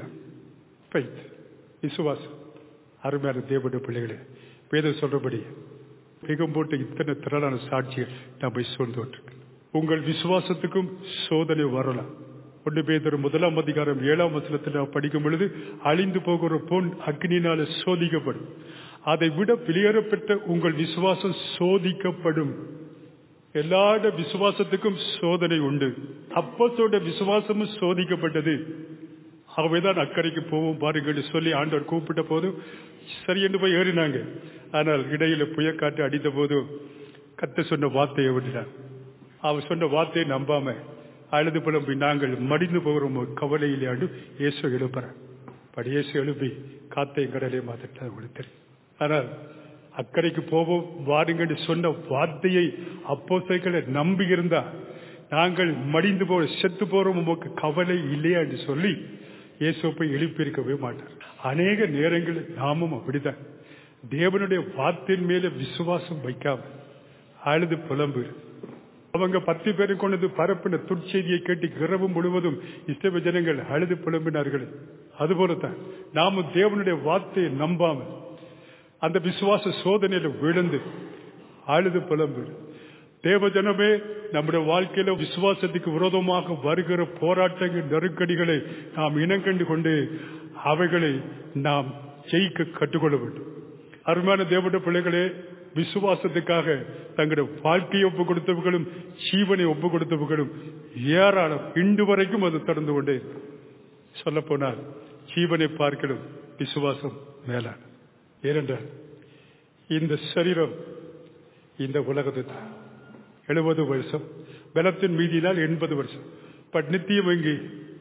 விசுவாசம் அருமையான தேவடைய பிள்ளைகளே வேதம் சொல்றபடி மிகம் போட்டு இத்தனை திரளான சாட்சிகள் நம்ம சொல்ந்து உங்கள் விசுவாசத்துக்கும் சோதனை வரலாம் ஒன்று பேதர் முதலாம் அதிகாரம் ஏழாம் வசனத்தில் நாம் படிக்கும் பொழுது அழிந்து போகிற பொன் அக்னினால சோதிக்கப்படும் அதை விட வெளியேறப்பட்ட உங்கள் விசுவாசம் சோதிக்கப்படும் எல்லாட விசுவாசத்துக்கும் சோதனை உண்டு அப்பத்தோட விசுவாசமும் சோதிக்கப்பட்டது ஆகவேதான் அக்கறைக்கு போவோம் பாருங்கள் சொல்லி ஆண்டவர் கூப்பிட்ட போது சரி என்று போய் ஏறினாங்க ஆனால் இடையில புயக்காட்டு அடித்த போது கத்த சொன்ன வார்த்தையை விட்டுட்டான் அவர் சொன்ன வார்த்தையை நம்பாம அழுது புலம்பி நாங்கள் மடிந்து போகிறோம் கவலையிலே ஆண்டு இயேசு எழுப்புறேன் படியேசு எழுப்பி காத்தையும் கடலையும் மாத்திட்டு உங்களுக்கு தெரியும் ஆனால் அக்கறைக்கு போவோம் வாருங்கள் சொன்ன வார்த்தையை அப்போசைகளை நம்பி இருந்தா நாங்கள் மடிந்து போற செத்து போறோம் உமக்கு கவலை இல்லையா என்று சொல்லி இயேசுப்பை எழுப்பியிருக்கவே மாட்டார் அநேக நேரங்களில் நாமும் அப்படிதான் தேவனுடைய வார்த்தையின் மேல விசுவாசம் வைக்காம அழுது புலம்பு அவங்க பத்து பேரை கொண்டது பரப்பின துட்செய்தியை கேட்டு இரவு முழுவதும் இஸ்ரவேல் ஜனங்கள் அழுது புலம்பினார்கள் அதுபோலத்தான் நாமும் தேவனுடைய வார்த்தையை நம்பாமல் அந்த விசுவாச சோதனையில விழுந்து அழுது புலம்பு தேவ ஜனமே நம்முடைய வாழ்க்கையில விசுவாசத்துக்கு விரோதமாக வருகிற போராட்டங்கள் நெருக்கடிகளை நாம் இனங்கண்டு கொண்டு அவைகளை நாம் ஜெயிக்க கற்றுக்கொள்ள வேண்டும் அருமையான தேவனுடைய பிள்ளைகளே விசுவாசத்துக்காக தங்களுடைய வாழ்க்கையை ஒப்பு கொடுத்தவர்களும் ஜீவனை ஒப்பு கொடுத்தவர்களும் ஏராளம் இன்று வரைக்கும் அது தொடர்ந்து கொண்டே சொல்ல போனால் ஜீவனை பார்க்கலும் விசுவாசம் மேலான ஏனென்றால் இந்த சரீரம் இந்த உலகத்தை எழுபது வருஷம் பலத்தின் மீதியினால் எண்பது வருஷம் பட் நித்தியம் எங்கே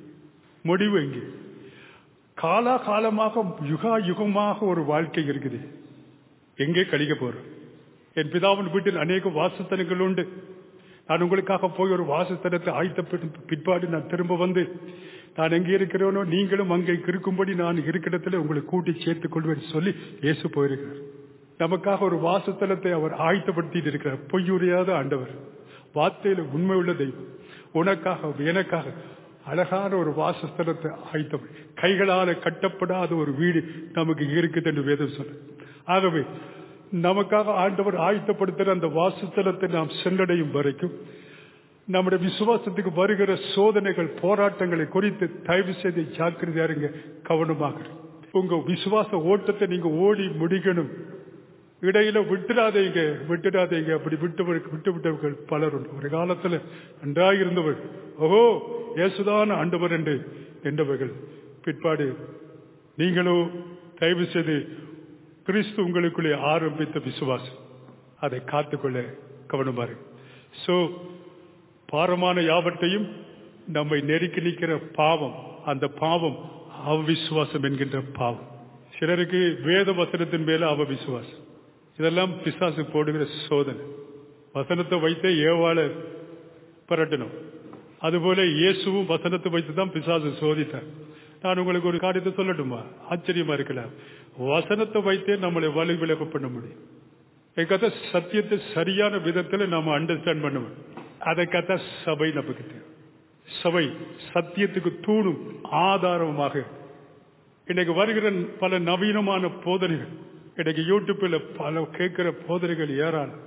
முடிவு எங்கே காலா காலமாக யுகா யுகமாக ஒரு வாழ்க்கை இருக்குது எங்கே கழிக்க போறோம் என் பிதாவின் வீட்டில் அநேக வாசத்தனங்கள் உண்டு நான் உங்களுக்காக போய் ஒரு வாசத்தனத்தை ஆய்த்த பிற்பாடு நான் திரும்ப வந்து நான் எங்கே இருக்கிறேனோ நீங்களும் அங்கே இருக்கும்படி நான் இருக்கிற உங்களை கூட்டி சேர்த்துக் கொள்வேன் சொல்லி இயேசு போயிருக்கிறார் நமக்காக ஒரு வாசத்தலத்தை அவர் ஆயத்தப்படுத்திட்டு இருக்கிறார் பொய்யுரையாத ஆண்டவர் வார்த்தையில உண்மை உள்ள தெய்வம் உனக்காக எனக்காக அழகான ஒரு வாசஸ்தலத்தை ஆயத்தம் கைகளால கட்டப்படாத ஒரு வீடு நமக்கு இருக்குது என்று வேதம் சொல்ல ஆகவே நமக்காக ஆண்டவர் ஆயத்தப்படுத்துகிற அந்த வாசஸ்தலத்தை நாம் சென்றடையும் வரைக்கும் நம்முடைய விசுவாசத்துக்கு வருகிற சோதனைகள் போராட்டங்களை குறித்து தயவு செய்து ஜாக்கிரதையா இருங்க கவனமாக உங்க விசுவாச ஓட்டத்தை நீங்க ஓடி முடிக்கணும் இடையில விட்டுடாதீங்க விட்டுடாதீங்க அப்படி விட்டு விட்டு விட்டவர்கள் பலர் உண்டு ஒரு காலத்துல நன்றாயிருந்தவர் ஓஹோ இயேசுதான் ஆண்டவர் என்று என்றவர்கள் பிற்பாடு நீங்களோ தயவு செய்து கிறிஸ்து உங்களுக்குள்ளே ஆரம்பித்த விசுவாசம் அதை காத்துக்கொள்ள கவனமாறு சோ பாரமான யாவற்றையும் நம்மை நெருக்கி நிற்கிற பாவம் அந்த பாவம் அவிசுவாசம் என்கின்ற பாவம் சிலருக்கு வேத வசனத்தின் மேல அவ விசுவாசம் இதெல்லாம் பிசாசு போடுகிற சோதனை வசனத்தை வைத்தே ஏவாள பரட்டணும் அதுபோல இயேசுவும் வசனத்தை வைத்து தான் பிசாசு சோதித்தார் நான் உங்களுக்கு ஒரு காரியத்தை சொல்லட்டுமா ஆச்சரியமா இருக்கலாம் வசனத்தை வைத்தே நம்மளை வலி விலக பண்ண முடியும் கதை சத்தியத்தை சரியான விதத்தில் நாம அண்டர்ஸ்டாண்ட் பண்ணுவோம் அதை கதை சபை நமக்கு தேவை சபை சத்தியத்துக்கு தூணும் ஆதாரமாக இன்னைக்கு வருகிற பல நவீனமான போதனைகள் இன்னைக்கு யூடியூப்ல பல கேட்கிற போதனைகள் ஏறான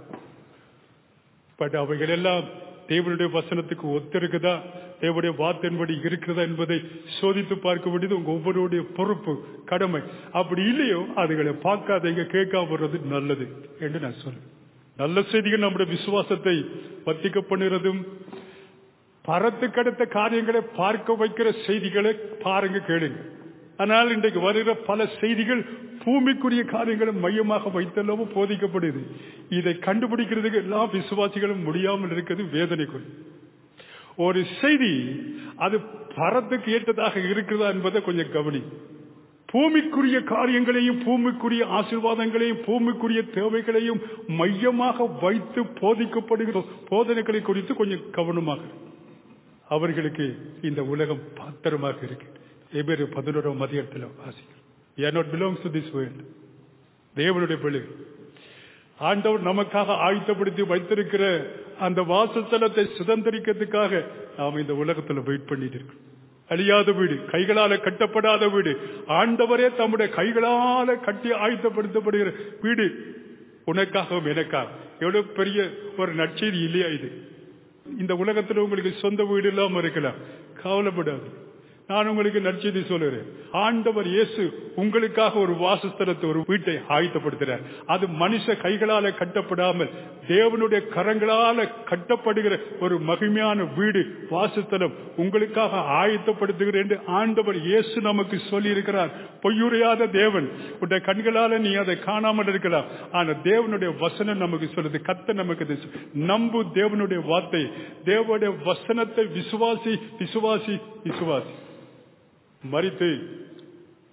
பட் அவைகள் எல்லாம் தேவனுடைய வசனத்துக்கு ஒத்திருக்குதா தேவனுடைய வார்த்தையின்படி இருக்கிறதா என்பதை சோதித்து பார்க்க வேண்டியது உங்க ஒவ்வொருடைய பொறுப்பு கடமை அப்படி இல்லையோ அதுகளை பார்க்காதீங்க கேட்காம வர்றது நல்லது என்று நான் சொல்றேன் நல்ல செய்திகள் நம்முடைய விசுவாசத்தை வத்திக்க பண்ணுறதும் பரத்து கடத்த காரியங்களை பார்க்க வைக்கிற செய்திகளை பாருங்க கேளுங்க ஆனால் இன்றைக்கு வருகிற பல செய்திகள் பூமிக்குரிய காரியங்களை மையமாக வைத்தல்லவோ போதிக்கப்படுது இதை கண்டுபிடிக்கிறதுக்கு எல்லா விசுவாசிகளும் முடியாமல் இருக்கிறது வேதனைக்குள் ஒரு செய்தி அது பரத்துக்கு ஏற்றதாக இருக்கிறதா என்பதை கொஞ்சம் கவனி பூமிக்குரிய காரியங்களையும் பூமிக்குரிய ஆசீர்வாதங்களையும் பூமிக்குரிய தேவைகளையும் மையமாக வைத்து போதிக்கப்படுகிற போதனைகளை குறித்து கொஞ்சம் கவனமாக அவர்களுக்கு இந்த உலகம் பாத்திரமாக இருக்கு எபேரு பதினோராம் மதியத்தில் வாசிக்கிறோம் a not belongs to this world தேவனுடைய பிள்ளை ஆண்டவர் நமக்காக ஆயத்தப்படுத்தி வைத்திருக்கிற அந்த வாசஸ்தலத்தை சுதந்திரிக்கிறதுக்காக நாம் இந்த உலகத்தில் வெயிட் பண்ணிட்டு இருக்கோம் அழியாத வீடு கைகளால கட்டப்படாத வீடு ஆண்டவரே தம்முடைய கைகளால கட்டி ஆயத்தப்படுத்தப்படுகிற வீடு உனக்காகவும் எனக்காக எவ்வளவு பெரிய ஒரு நற்செய்தி இல்லையா இது இந்த உலகத்தில் உங்களுக்கு சொந்த வீடு இல்லாம இருக்கலாம் கவலைப்படாது நான் உங்களுக்கு நற்செய்தி சொல்லுறேன் ஆண்டவர் இயேசு உங்களுக்காக ஒரு வாசஸ்தலத்தை ஒரு வீட்டை ஆயத்தப்படுத்துறார் அது மனுஷ கைகளால கட்டப்படாமல் தேவனுடைய கரங்களால கட்டப்படுகிற ஒரு மகிமையான வீடு வாசஸ்தலம் உங்களுக்காக ஆயத்தப்படுத்துகிறேன் என்று ஆண்டவர் இயேசு நமக்கு சொல்லி இருக்கிறார் பொய்யுரையாத தேவன் உடைய கண்களால நீ அதை காணாமல் இருக்கலாம் ஆனா தேவனுடைய வசனம் நமக்கு சொல்லுது கத்த நமக்கு நம்பு தேவனுடைய வார்த்தை தேவனுடைய வசனத்தை விசுவாசி விசுவாசி விசுவாசி மறித்து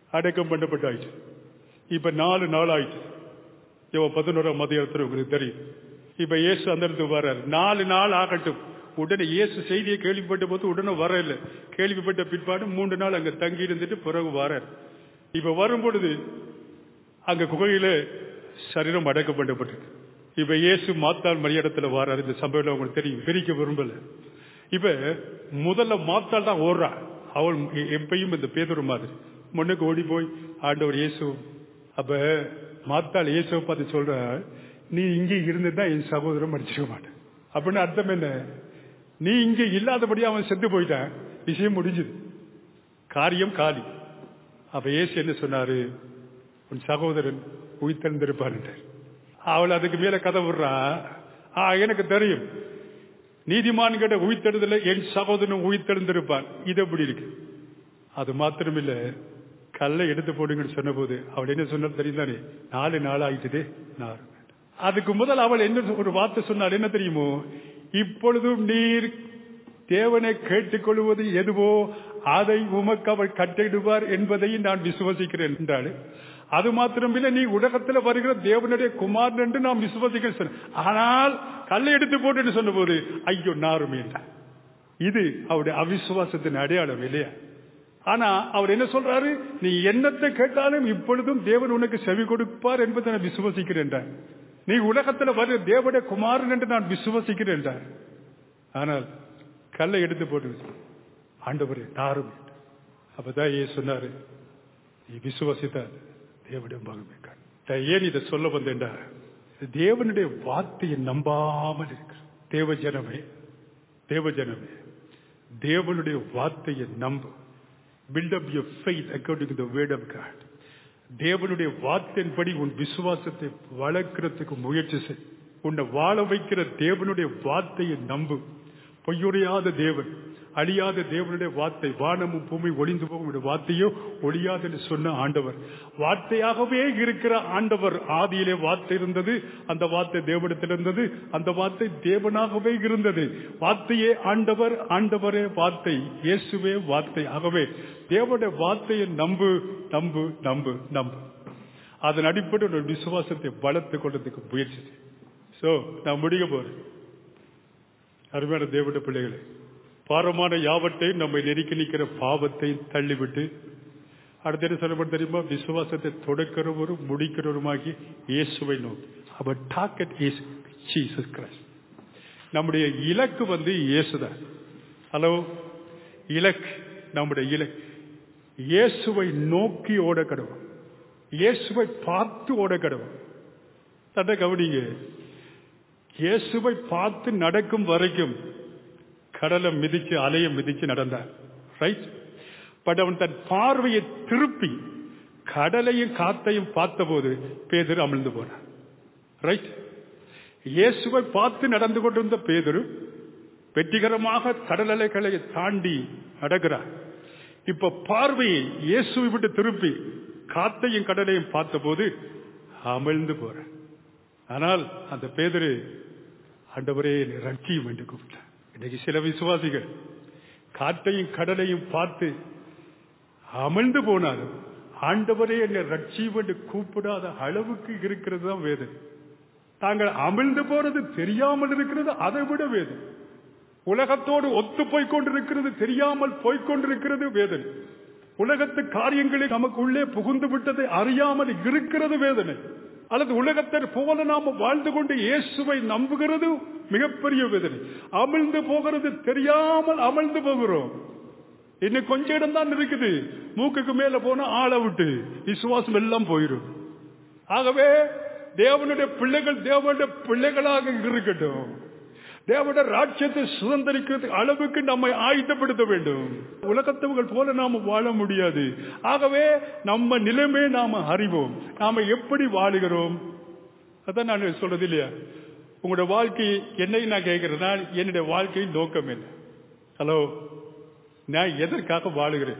அடக்கம் பண்ணப்பட்டாயிற்று இப்ப நாலு நாள் ஆயிடுச்சு இவன் பதினோராம் மதியத்தில் உங்களுக்கு தெரியும் இப்ப இயேசு அந்த இடத்துக்கு வர்றாரு நாலு நாள் ஆகட்டும் உடனே இயேசு செய்தியை கேள்விப்பட்ட போது உடனே வரல கேள்விப்பட்ட பிற்பாடு மூன்று நாள் அங்க தங்கி இருந்துட்டு பிறகு வரார் இப்ப வரும் பொழுது அங்க குகையில சரீரம் அடக்கப்பட்டப்பட்டிருக்கு இப்ப இயேசு மாத்தாள் மரியாதத்துல வராரு இந்த சம்பவம் உங்களுக்கு தெரியும் பிரிக்க விரும்பல இப்ப முதல்ல மாத்தாள் தான் ஓடுறா அவள் எப்பயும் இந்த பேதுரு மாதிரி முன்னுக்கு ஓடி போய் ஆண்டவர் இயேசு அப்ப மாத்தாள் இயேசுவை பார்த்து சொல்ற நீ இங்கே இருந்திருந்தா என் சகோதரன் மடிச்சிருக்க மாட்டேன் அப்படின்னு அர்த்தம் என்ன நீ இங்க இல்லாதபடி அவன் செத்து போயிட்டான் விஷயம் முடிஞ்சது காரியம் காலி அப்ப இயேசு என்ன சொன்னாரு உன் சகோதரன் உயிர்த்தெழுந்திருப்பான் அவள் அதுக்கு மேல கதை விடுறா ஆ எனக்கு தெரியும் நீதிமான் கிட்ட உயிர்த்தெழுதல என் சகோதரன் உயிர்த்தெழுந்திருப்பான் இது எப்படி இருக்கு அது மாத்திரமில்ல கல்லை எடுத்து போடுங்கன்னு சொன்ன போது அவள் என்ன சொன்ன தெரியுதானே நாலு நாள் ஆயிட்டுதே நான் அதுக்கு முதல் அவள் என்ன ஒரு வார்த்தை சொன்னாள் என்ன தெரியுமோ இப்பொழுதும் நீர் தேவனை கேட்டுக்கொள்வது எதுவோ அதை உமக்கு அவள் கட்டிடுவார் என்பதை நான் விசுவசிக்கிறேன் என்றாள் அது மாத்திரமில்லை நீ உலகத்தில் வருகிற தேவனுடைய குமார் என்று நாம் விசுவசிக்கிறேன் ஆனால் கல்லை எடுத்து போட்டு சொன்ன போது ஐயோ நாருமே இது அவருடைய அவிசுவாசத்தின் அடையாளம் இல்லையா ஆனா அவர் என்ன சொல்றாரு நீ என்னத்தை கேட்டாலும் இப்பொழுதும் தேவன் உனக்கு செவி கொடுப்பார் என்பதை நான் விசுவசிக்கிறேன் நீ உலகத்தில் வருகிற தேவனுடைய குமாரன் என்று நான் விசுவசிக்கிறேன் என்றார் ஆனால் கல்லை எடுத்து போட்டு ஆண்டவரே நாரும் அப்பதான் ஏ சொன்னாரு நீ விசுவசித்தார் தேவனுடைய மகிமை ஏன் இதை சொல்ல வந்தேன்டா தேவனுடைய வார்த்தையை நம்பாமல் இருக்கு தேவ ஜனமே தேவ ஜனமே தேவனுடைய வார்த்தையை நம்பு build up your faith according to the word of God தேவனுடைய வார்த்தையின்படி உன் விசுவாசத்தை வளர்க்கிறதுக்கு முயற்சி செய் உன்னை வாழ வைக்கிற தேவனுடைய வார்த்தையை நம்பு பொய்யுடையாத தேவன் அழியாத தேவனுடைய வார்த்தை வானமும் பூமி ஒளிந்து போகும் வார்த்தையோ ஒளியாதுன்னு சொன்ன ஆண்டவர் வார்த்தையாகவே இருக்கிற ஆண்டவர் ஆதியிலே வார்த்தை இருந்தது அந்த வார்த்தை தேவனத்தில் இருந்தது அந்த வார்த்தை தேவனாகவே இருந்தது வார்த்தையே ஆண்டவர் ஆண்டவரே வார்த்தை இயேசுவே வார்த்தை ஆகவே தேவனுடைய வார்த்தையை நம்பு நம்பு நம்பு நம்பு அதன் அடிப்படையில் ஒரு விசுவாசத்தை வளர்த்து கொள்றதுக்கு முயற்சி சோ நான் முடிக்க போறேன் அருமையான தேவனுடைய பிள்ளைகளே பாரமான யாவத்தை நம்மை நெருக்கி நிற்கிற பாவத்தை தள்ளிவிட்டு அடுத்த என்ன சொல்லப்படும் தெரியுமா விசுவாசத்தை தொடக்கிறவரும் முடிக்கிறவருமாகி இயேசுவை நோக்கி அவர் டாக்கெட் இஸ் ஜீசஸ் கிரைஸ்ட் நம்முடைய இலக்கு வந்து இயேசுதான் ஹலோ இலக்கு நம்முடைய இலக்கு இயேசுவை நோக்கி ஓட கடவுள் இயேசுவை பார்த்து ஓட கடவுள் தட்ட கவனிங்க இயேசுவை பார்த்து நடக்கும் வரைக்கும் கடலை மிதிச்சு அலைய மிதிச்சு நடந்தார் ரைட் பட் அவன் தன் பார்வையை திருப்பி கடலையும் காத்தையும் பார்த்தபோது பேதர் அமிழ்ந்து போனான் ரைட் இயேசுவை பார்த்து நடந்து கொண்டிருந்த பேதரு வெற்றிகரமாக கடல் அலைகளை தாண்டி நடக்கிறார் இப்ப பார்வையை இயேசுவை விட்டு திருப்பி காத்தையும் கடலையும் பார்த்தபோது அமிழ்ந்து போற ஆனால் அந்த பேதரு ஆண்டவரே ரட்சியும் என்று கூப்பிட்டார் இன்னைக்கு சில விசுவாசிகள் காற்றையும் கடலையும் பார்த்து அமிழ்ந்து போனாலும் ஆண்டவரே என்னை ரட்சியும் என்று கூப்பிடாத அளவுக்கு இருக்கிறது தான் வேதனை தாங்கள் அமிழ்ந்து போறது தெரியாமல் இருக்கிறது அதை விட வேதனை உலகத்தோடு ஒத்து போய்கொண்டிருக்கிறது தெரியாமல் போய்கொண்டிருக்கிறது வேதனை உலகத்து காரியங்களில் நமக்கு உள்ளே புகுந்து விட்டதை அறியாமல் இருக்கிறது வேதனை அல்லது உலகத்தை போல நாம வாழ்ந்து கொண்டு இயேசுவை நம்புகிறது மிகப்பெரிய வேதனை அமிழ்ந்து போகிறது தெரியாமல் அமிழ்ந்து போகிறோம் இன்னும் கொஞ்ச இடம் தான் இருக்குது மூக்குக்கு மேல போனா ஆளை விட்டு விசுவாசம் எல்லாம் போயிடும் ஆகவே தேவனுடைய பிள்ளைகள் தேவனுடைய பிள்ளைகளாக இருக்கட்டும் தேவனுடைய ராட்சியத்தை சுதந்திரிக்கிறது அளவுக்கு நம்மை ஆயுதப்படுத்த வேண்டும் உலகத்தவர்கள் போல நாம வாழ முடியாது ஆகவே நம்ம நிலைமை நாம அறிவோம் நாம எப்படி வாழுகிறோம் அதான் நான் சொல்றது இல்லையா உங்களோட வாழ்க்கை என்னை நான் கேட்கிறேன்னா என்னுடைய வாழ்க்கையின் நோக்கம் என்ன ஹலோ நான் எதற்காக வாழுகிறேன்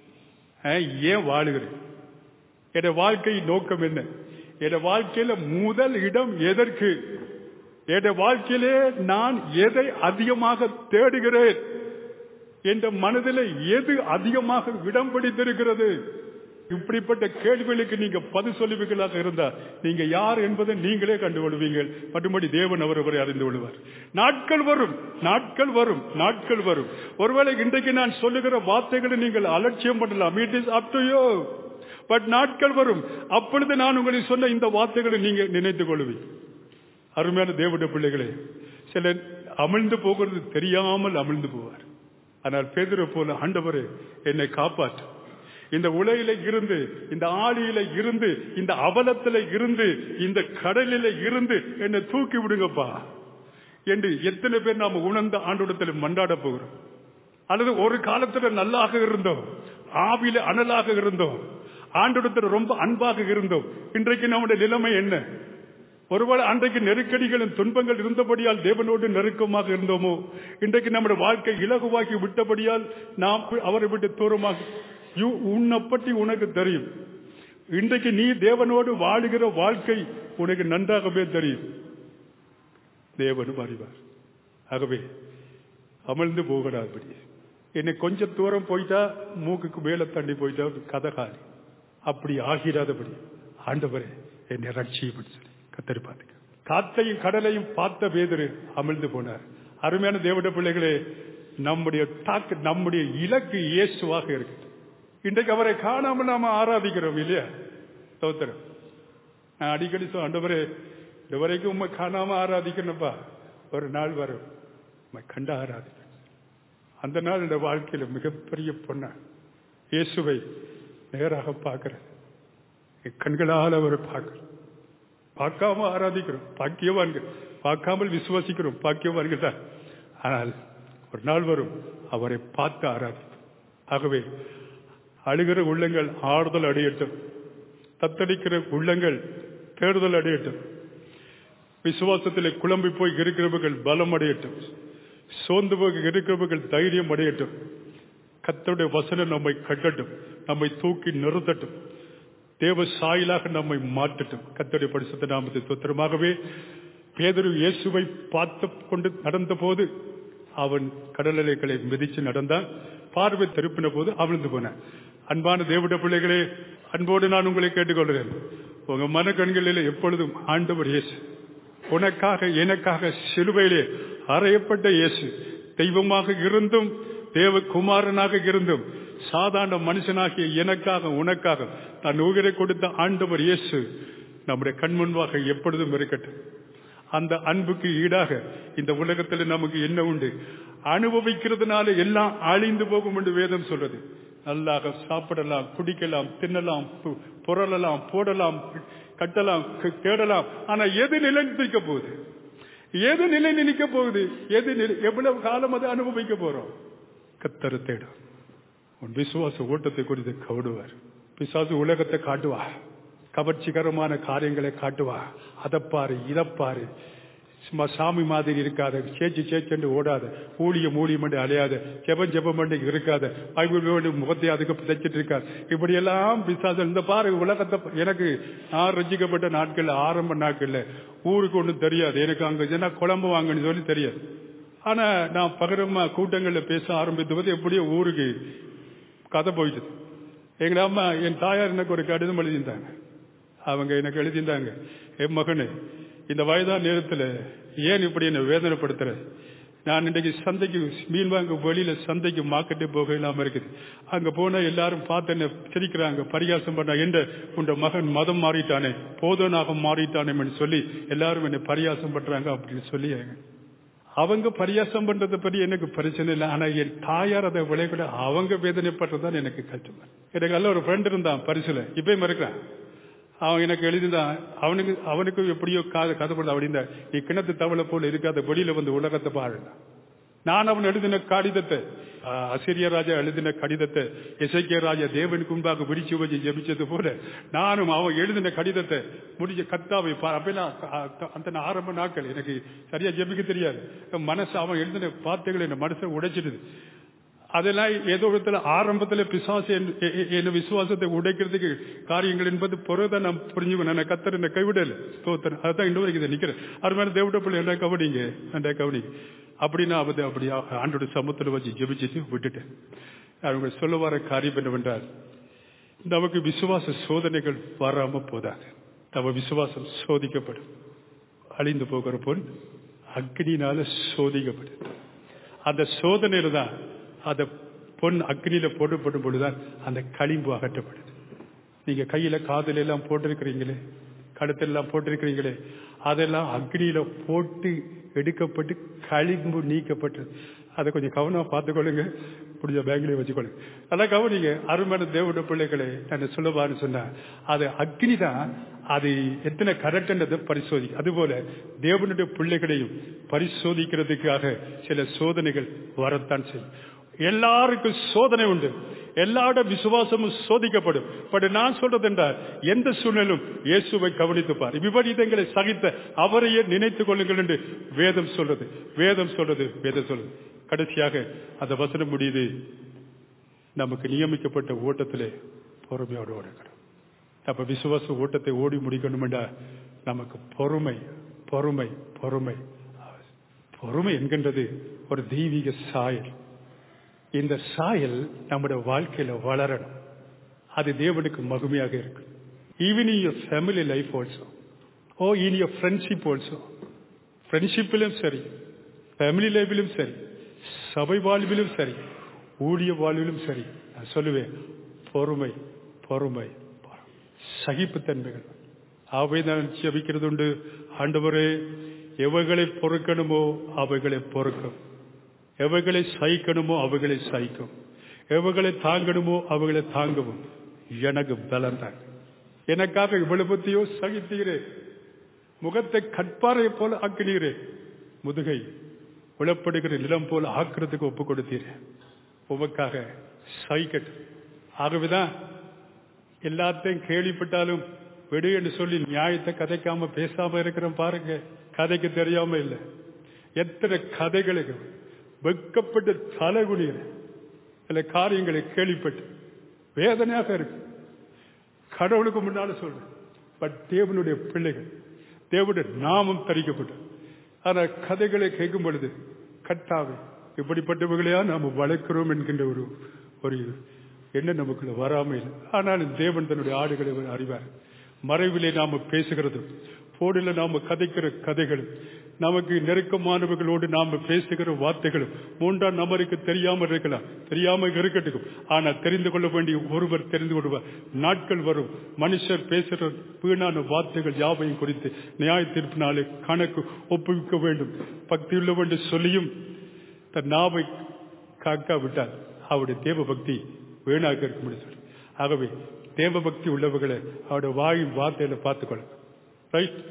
ஏன் வாழுகிறேன் என் வாழ்க்கையின் நோக்கம் என்ன என் வாழ்க்கையில முதல் இடம் எதற்கு என் வாழ்க்கையிலே நான் எதை அதிகமாக தேடுகிறேன் என்ற மனதில் எது அதிகமாக இடம் பிடித்திருக்கிறது இப்படிப்பட்ட கேள்விகளுக்கு நீங்க பதில் சொல்லுவீர்களாக இருந்தா நீங்க யார் என்பதை நீங்களே கண்டுகொள்வீங்கள் மற்றும்படி தேவன் அவரவரை அறிந்து கொள்வார் நாட்கள் வரும் நாட்கள் வரும் நாட்கள் வரும் ஒருவேளை இன்றைக்கு நான் சொல்லுகிற வார்த்தைகளை நீங்கள் அலட்சியம் பண்ணலாம் it is up to you but நாட்கள் வரும் அப்பொழுது நான் உங்களுக்கு சொன்ன இந்த வார்த்தைகளை நீங்க நினைத்துக் கொள்வீங்க அருமையான தேவனுடைய பிள்ளைகளே சிலர் அமிழ்ந்து போகிறது தெரியாமல் அமிழ்ந்து போவார் ஆனால் பேதுரை போல ஆண்டவரே என்னை காப்பாற்று இந்த உலையில இருந்து இந்த ஆளியில இருந்து இந்த அவலத்தில இருந்து இந்த கடலில இருந்து என்னை தூக்கி விடுங்கப்பா என்று எத்தனை பேர் நாம் உணர்ந்த ஆண்டோடத்தில் மண்டாட போகிறோம் அல்லது ஒரு காலத்துல நல்லாக இருந்தோம் ஆவியில அனலாக இருந்தோம் ஆண்டோடத்தில் ரொம்ப அன்பாக இருந்தோம் இன்றைக்கு நம்முடைய நிலைமை என்ன ஒருவேளை அன்றைக்கு நெருக்கடிகளும் துன்பங்கள் இருந்தபடியால் தேவனோடு நெருக்கமாக இருந்தோமோ இன்றைக்கு நம்முடைய வாழ்க்கை இலகுவாக்கி விட்டபடியால் நாம் அவரை விட்டு தூரமாக யூ- உன்னை பற்றி உனக்கு தெரியும் இன்றைக்கு நீ தேவனோடு வாழுகிற வாழ்க்கை உனக்கு நன்றாகவே தெரியும் தேவனும் அறிவார் ஆகவே அமிழ்ந்து போகடாதபடி என்னை கொஞ்சம் தூரம் போயிட்டா மூக்குக்கு மேல தண்ணி போயிட்டா கதை காலி அப்படி ஆகிராதபடி ஆண்டவரே என்னை ரட்சியப்படி சொல்லி கத்தரி பார்த்துக்க காத்தையும் கடலையும் பார்த்த பேதரு அமிழ்ந்து போனார் அருமையான தேவட பிள்ளைகளே நம்முடைய தாக்கு நம்முடைய இலக்கு இயேசுவாக இருக்கு இன்றைக்கு அவரை காணாமல் நாம ஆராதிக்கிறோம் இல்லையா ஸ்தோத்திரம் நான் அடிக்கடி சொல் ஆண்டவரே இது வரைக்கும் உண்மை காணாம ஆராதிக்கணும்ப்பா ஒரு நாள் வரும் உம்மை கண்டு ஆராதிப்பேன் அந்த நாள் இந்த வாழ்க்கையில மிகப்பெரிய பொண்ணா இயேசுவை நேராக பார்க்கிறேன் என் கண்களால் அவரை பார்க்கிறேன் பார்க்காம ஆராதிக்கிறோம் பாக்கியவான்கள் பார்க்காமல் விசுவாசிக்கிறோம் பாக்கியவான்கள் தான் ஆனால் ஒரு நாள் வரும் அவரை பார்த்து ஆராதிப்போம் ஆகவே அழுகிற உள்ளங்கள் ஆறுதல் அடையட்டும் தத்தளிக்கிற உள்ளங்கள் தேடுதல் அடையட்டும் விசுவாசத்திலே குழம்பி போய் இருக்கிறவர்கள் பலம் அடையட்டும் சோர்ந்து போய் இருக்கிறவர்கள் தைரியம் அடையட்டும் கத்தருடைய வசனம் நம்மை கட்டட்டும் நம்மை தூக்கி நிறுத்தட்டும் தேவ சாயலாக நம்மை மாற்றட்டும் கத்தருடைய பரிசுத்த நாமத்தை சுத்திரமாகவே பேதரு இயேசுவை பார்த்து கொண்டு நடந்த போது அவன் கடல் அலைகளை மிதிச்சு நடந்தான் பார்வை திருப்பின போது அவிழ்ந்து போனான் அன்பான தேவட பிள்ளைகளே அன்போடு நான் உங்களை கேட்டுக்கொள்கிறேன் உங்க மன கண்களில் எப்பொழுதும் ஆண்டவர் இயேசு உனக்காக எனக்காக சிலுவையிலே அறையப்பட்ட இயேசு தெய்வமாக இருந்தும் தேவகுமாரனாக இருந்தும் சாதாரண மனுஷனாகிய எனக்காக உனக்காக தன் உயிரை கொடுத்த ஆண்டவர் இயேசு நம்முடைய கண் முன்பாக எப்பொழுதும் இருக்கட்டும் அந்த அன்புக்கு ஈடாக இந்த உலகத்தில் நமக்கு என்ன உண்டு அனுபவிக்கிறதுனால எல்லாம் அழிந்து போகும் என்று வேதம் சொல்றது நல்லாக சாப்பிடலாம் குடிக்கலாம் தின்னலாம் பு- புரளலாம் போடலாம் கட்டலாம் க- தேடலாம் ஆனா எது நிலைநிற்க போகுது எது நிலை நிற்க போகுது எது நிலை- எவ்வளவு காலம் அதை அனுபவிக்க போறோம் கத்தர தேடும் உன் விசுவாச ஓட்டத்தை குறித்து கவிடுவார் பிசாசு உலகத்தை காட்டுவா கவர்ச்சிகரமான காரியங்களை காட்டுவா அதப்பாரு இதப்பாரு சும்மா சாமி மாதிரி இருக்காத சேச்சு சேச்சென்று ஓடாத ஊழியம் ஊழியம் பண்ணி அலையாத ஜெபம் ஜெபம் பண்ணி இருக்காத பைபிள் வேண்டி முகத்தை அதுக்கு பிதைச்சிட்டு இருக்காது இப்படியெல்லாம் பிசாசு இந்த பாரு உலகத்தை ப- எனக்கு நான் ரசிக்கப்பட்ட நாட்கள்ல ஆரம்ப நாட்கள்ல ஊருக்கு ஒன்றும் தெரியாது எனக்கு அங்க என்ன குழம்பு வாங்கன்னு சொல்லி தெரியாது ஆனா நான் பகரமா கூட்டங்கள்ல பேச ஆரம்பித்த போது எப்படியோ ஊருக்கு கதை போயிட்டு எங்க அம்மா என் தாயார் எனக்கு ஒரு கடிதம் எழுதியிருந்தாங்க அவங்க எனக்கு எழுதியிருந்தாங்க என் மகனே இந்த வயதான நேரத்துல ஏன் இப்படி என்னை வேதனைப்படுத்துற நான் இன்றைக்கு சந்தைக்கு மீன் வாங்க வெளியில சந்தைக்கு மார்க்கெட்டே போக இல்லாம இருக்குது அங்க போனா எல்லாரும் பார்த்து என்ன சிரிக்கிறாங்க பரிகாசம் பண்ணா என்ற உண்ட மகன் மதம் மாறிட்டானே போதனாக மாறிட்டானேன்னு சொல்லி எல்லாரும் என்னை பரிகாசம் பண்றாங்க அப்படின்னு சொல்லி அவங்க பரியாசம் பண்றதை பற்றி எனக்கு பிரச்சனை இல்லை ஆனா என் தாயார் அதை விளைவிட அவங்க வேதனைப்படுறதுதான் எனக்கு கஷ்டம் எனக்கு நல்ல ஒரு ஃப்ரெண்ட் இருந்தான் பரிசுல இப்பயும் இருக்கிறான் அவன் எனக்கு எழுதிதான் அவனுக்கு அவனுக்கு எப்படியோ காது கதைப்படல அப்படின்னா நீ கிணத்து தவளை போல இருக்காத வெளியில வந்து உலகத்தை பாருங்க நான் அவன் எழுதின கடிதத்தை ஆஹ், அசிரிய ராஜா எழுதின கடிதத்தை இசைக்கிய ராஜா தேவனுக்கு முன்பாக விரிச்சு வச்சு ஜெபிச்சது போல நானும் அவன் எழுதின கடிதத்தை முடிஞ்ச கத்தாவை பா- அப்பெல்லாம் அ- அந்த ஆரம்ப நாட்கள் எனக்கு சரியா ஜெபிக்க தெரியாது என் மனசு அவன் எழுதின வார்த்தைகள் என் மனசை உடைச்சிடுது அதெல்லாம் ஏதோ விதத்துல ஆரம்பத்துல பிசாசு என் எ- எ- என் விசுவாசத்தை உடைக்கிறதுக்கு காரியங்கள் என்பது பிறகுதான் நான் புரிஞ்சுக்கணும் நான் கத்தர் என்ன கைவிடல ஸ்தோத்திரம் அதான் இன்னொரு இதை நிக்கிறேன் அருமையான தேவட பிள்ளை என்ன கவனிங்க என்ன கவனிங்க அப்படின்னா அது அப்படி ஆண்டோட சமத்துல வச்சு ஜெபிச்சுட்டு விட்டுட்டேன் அவங்க சொல்ல வர காரியம் என்னவென்றால் நமக்கு விசுவாச சோதனைகள் வராம போதாக நம்ம விசுவாசம் சோதிக்கப்படும் அழிந்து போகிற பொன் அக்னினால சோதிக்கப்படும் அந்த சோதனையில தான் அந்த பொன் அக்னியில போடப்படும் பொழுதுதான் அந்த களிம்பு அகற்றப்படுது நீங்க கையில காதல எல்லாம் போட்டிருக்கிறீங்களே கழுத்தெல்லாம் போட்டிருக்கிறீங்களே அதெல்லாம் அக்னியில போட்டு எடுக்கப்பட்டு களிம்பு நீக்கப்பட்டது அதை கொஞ்சம் கவனமா பார்த்துக்கொள்ளுங்க புடிச்ச பேங்க்லயே வச்சுக்கொள்ளுங்க அதான் கவனிங்க அருமையான தேவனுடைய பிள்ளைகளே நான் சொல்லுவான்னு சொன்னா அது அக்னி தான் அது எத்தனை கரெக்ட்ன்றதை பரிசோதி அதுபோல தேவனுடைய பிள்ளைகளையும் பரிசோதிக்கிறதுக்காக சில சோதனைகள் வரத்தான் செய்யும் எல்லாருக்கும் சோதனை உண்டு எல்லாரோட விசுவாசமும் சோதிக்கப்படும் பட் நான் சொல்றது என்றால் எந்த சூழ்நிலும் இயேசுவை கவனித்துப்பார் விபரீதங்களை சகித்த அவரையே நினைத்துக் கொள்ளுங்கள் என்று வேதம் சொல்றது வேதம் சொல்றது வேதம் சொல்றது கடைசியாக அந்த வசனம் முடியுது நமக்கு நியமிக்கப்பட்ட ஓட்டத்திலே பொறுமையோடு ஓடுகிறோம் அப்ப விசுவாச ஓட்டத்தை ஓடி முடிக்கணும்டா நமக்கு பொறுமை பொறுமை பொறுமை பொறுமை என்கின்றது ஒரு தெய்வீக சாயல் இந்த சாயல் நம்முடைய வாழ்க்கையில வளரணும் அது தேவனுக்கு மகிமையாக இருக்கு even in your family life also oh in your friendship also ஃப்ரெண்ட்ஷிப்பிலும் சரி ஃபேமிலி லைஃபிலும் சரி சபை வாழ்விலும் சரி ஊழிய வாழ்விலும் சரி நான் சொல்லுவேன் பொறுமை பொறுமை சகிப்புத்தன்மைகள் அவை நான் ஜபிக்கிறது உண்டு ஆண்டவரே எவைகளை பொறுக்கணுமோ அவைகளை பொறுக்கும் எவைகளை சகிக்கணுமோ அவைகளை சகிக்கும் எவைகளை தாங்கணுமோ அவைகளை தாங்கவும் எனக்கு பலம் தான் எனக்காக இவ்வளவு பத்தியோ சகித்தீரே முகத்தை கட்பாறை போல ஆக்கினீரே முதுகை உளப்படுகிற நிலம் போல ஆக்குறதுக்கு ஒப்பு கொடுத்தீரே உமக்காக சகிக்கட்டும் ஆகவேதான் எல்லாத்தையும் கேள்விப்பட்டாலும் விடு என்று சொல்லி நியாயத்தை கதைக்காம பேசாம இருக்கிறோம் பாருங்க கதைக்கு தெரியாம இல்லை எத்தனை கதைகளுக்கு வெக்கப்பட்டு தலைகுனிகிற சில காரியங்களை கேள்விப்பட்டு வேதனையாக இருக்கு கடவுளுக்கு முன்னால சொல்றேன் பட் தேவனுடைய பிள்ளைகள் தேவனுடைய நாமம் தரிக்கப்பட்டு ஆனா கதைகளை கேட்கும் பொழுது கட்டாவே இப்படிப்பட்டவர்களையா நாம் வளர்க்கிறோம் என்கின்ற ஒரு ஒரு என்ன நமக்குள்ள வராமல் ஆனாலும் தேவன் தன்னுடைய ஆடுகளை அறிவார் மறைவிலே நாம பேசுகிறது போடில நாம கதைக்கிற கதைகளும் நமக்கு நெருக்கமானவர்களோடு நாம பேசுகிற வார்த்தைகளும் மூன்றாம் நபருக்கு தெரியாமல் இருக்கலாம் தெரியாம இருக்கட்டும் ஆனா தெரிந்து கொள்ள வேண்டிய ஒருவர் தெரிந்து கொள்வார் நாட்கள் வரும் மனுஷர் பேசுகிற வீணான வார்த்தைகள் யாவையும் குறித்து நியாய தீர்ப்பினாலே கணக்கு ஒப்புவிக்க வேண்டும் பக்தியுள்ள என்று சொல்லியும் தன் நாவை காக்காவிட்டால் அவருடைய தேவ பக்தி வீணாக இருக்கும் சொல்லி ஆகவே தேவ பக்தி உள்ளவர்களை அவருடைய வாயின் வார்த்தையில பார்த்துக்கொள்ள ரைட்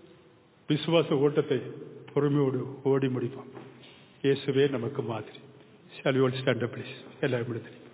விசுவாச ஓட்டத்தை பொறுமையோடு ஓடி முடிப்போம் இயேசுவே நமக்கு மாதிரி shall you stand up please எல்லாரும் முடித்து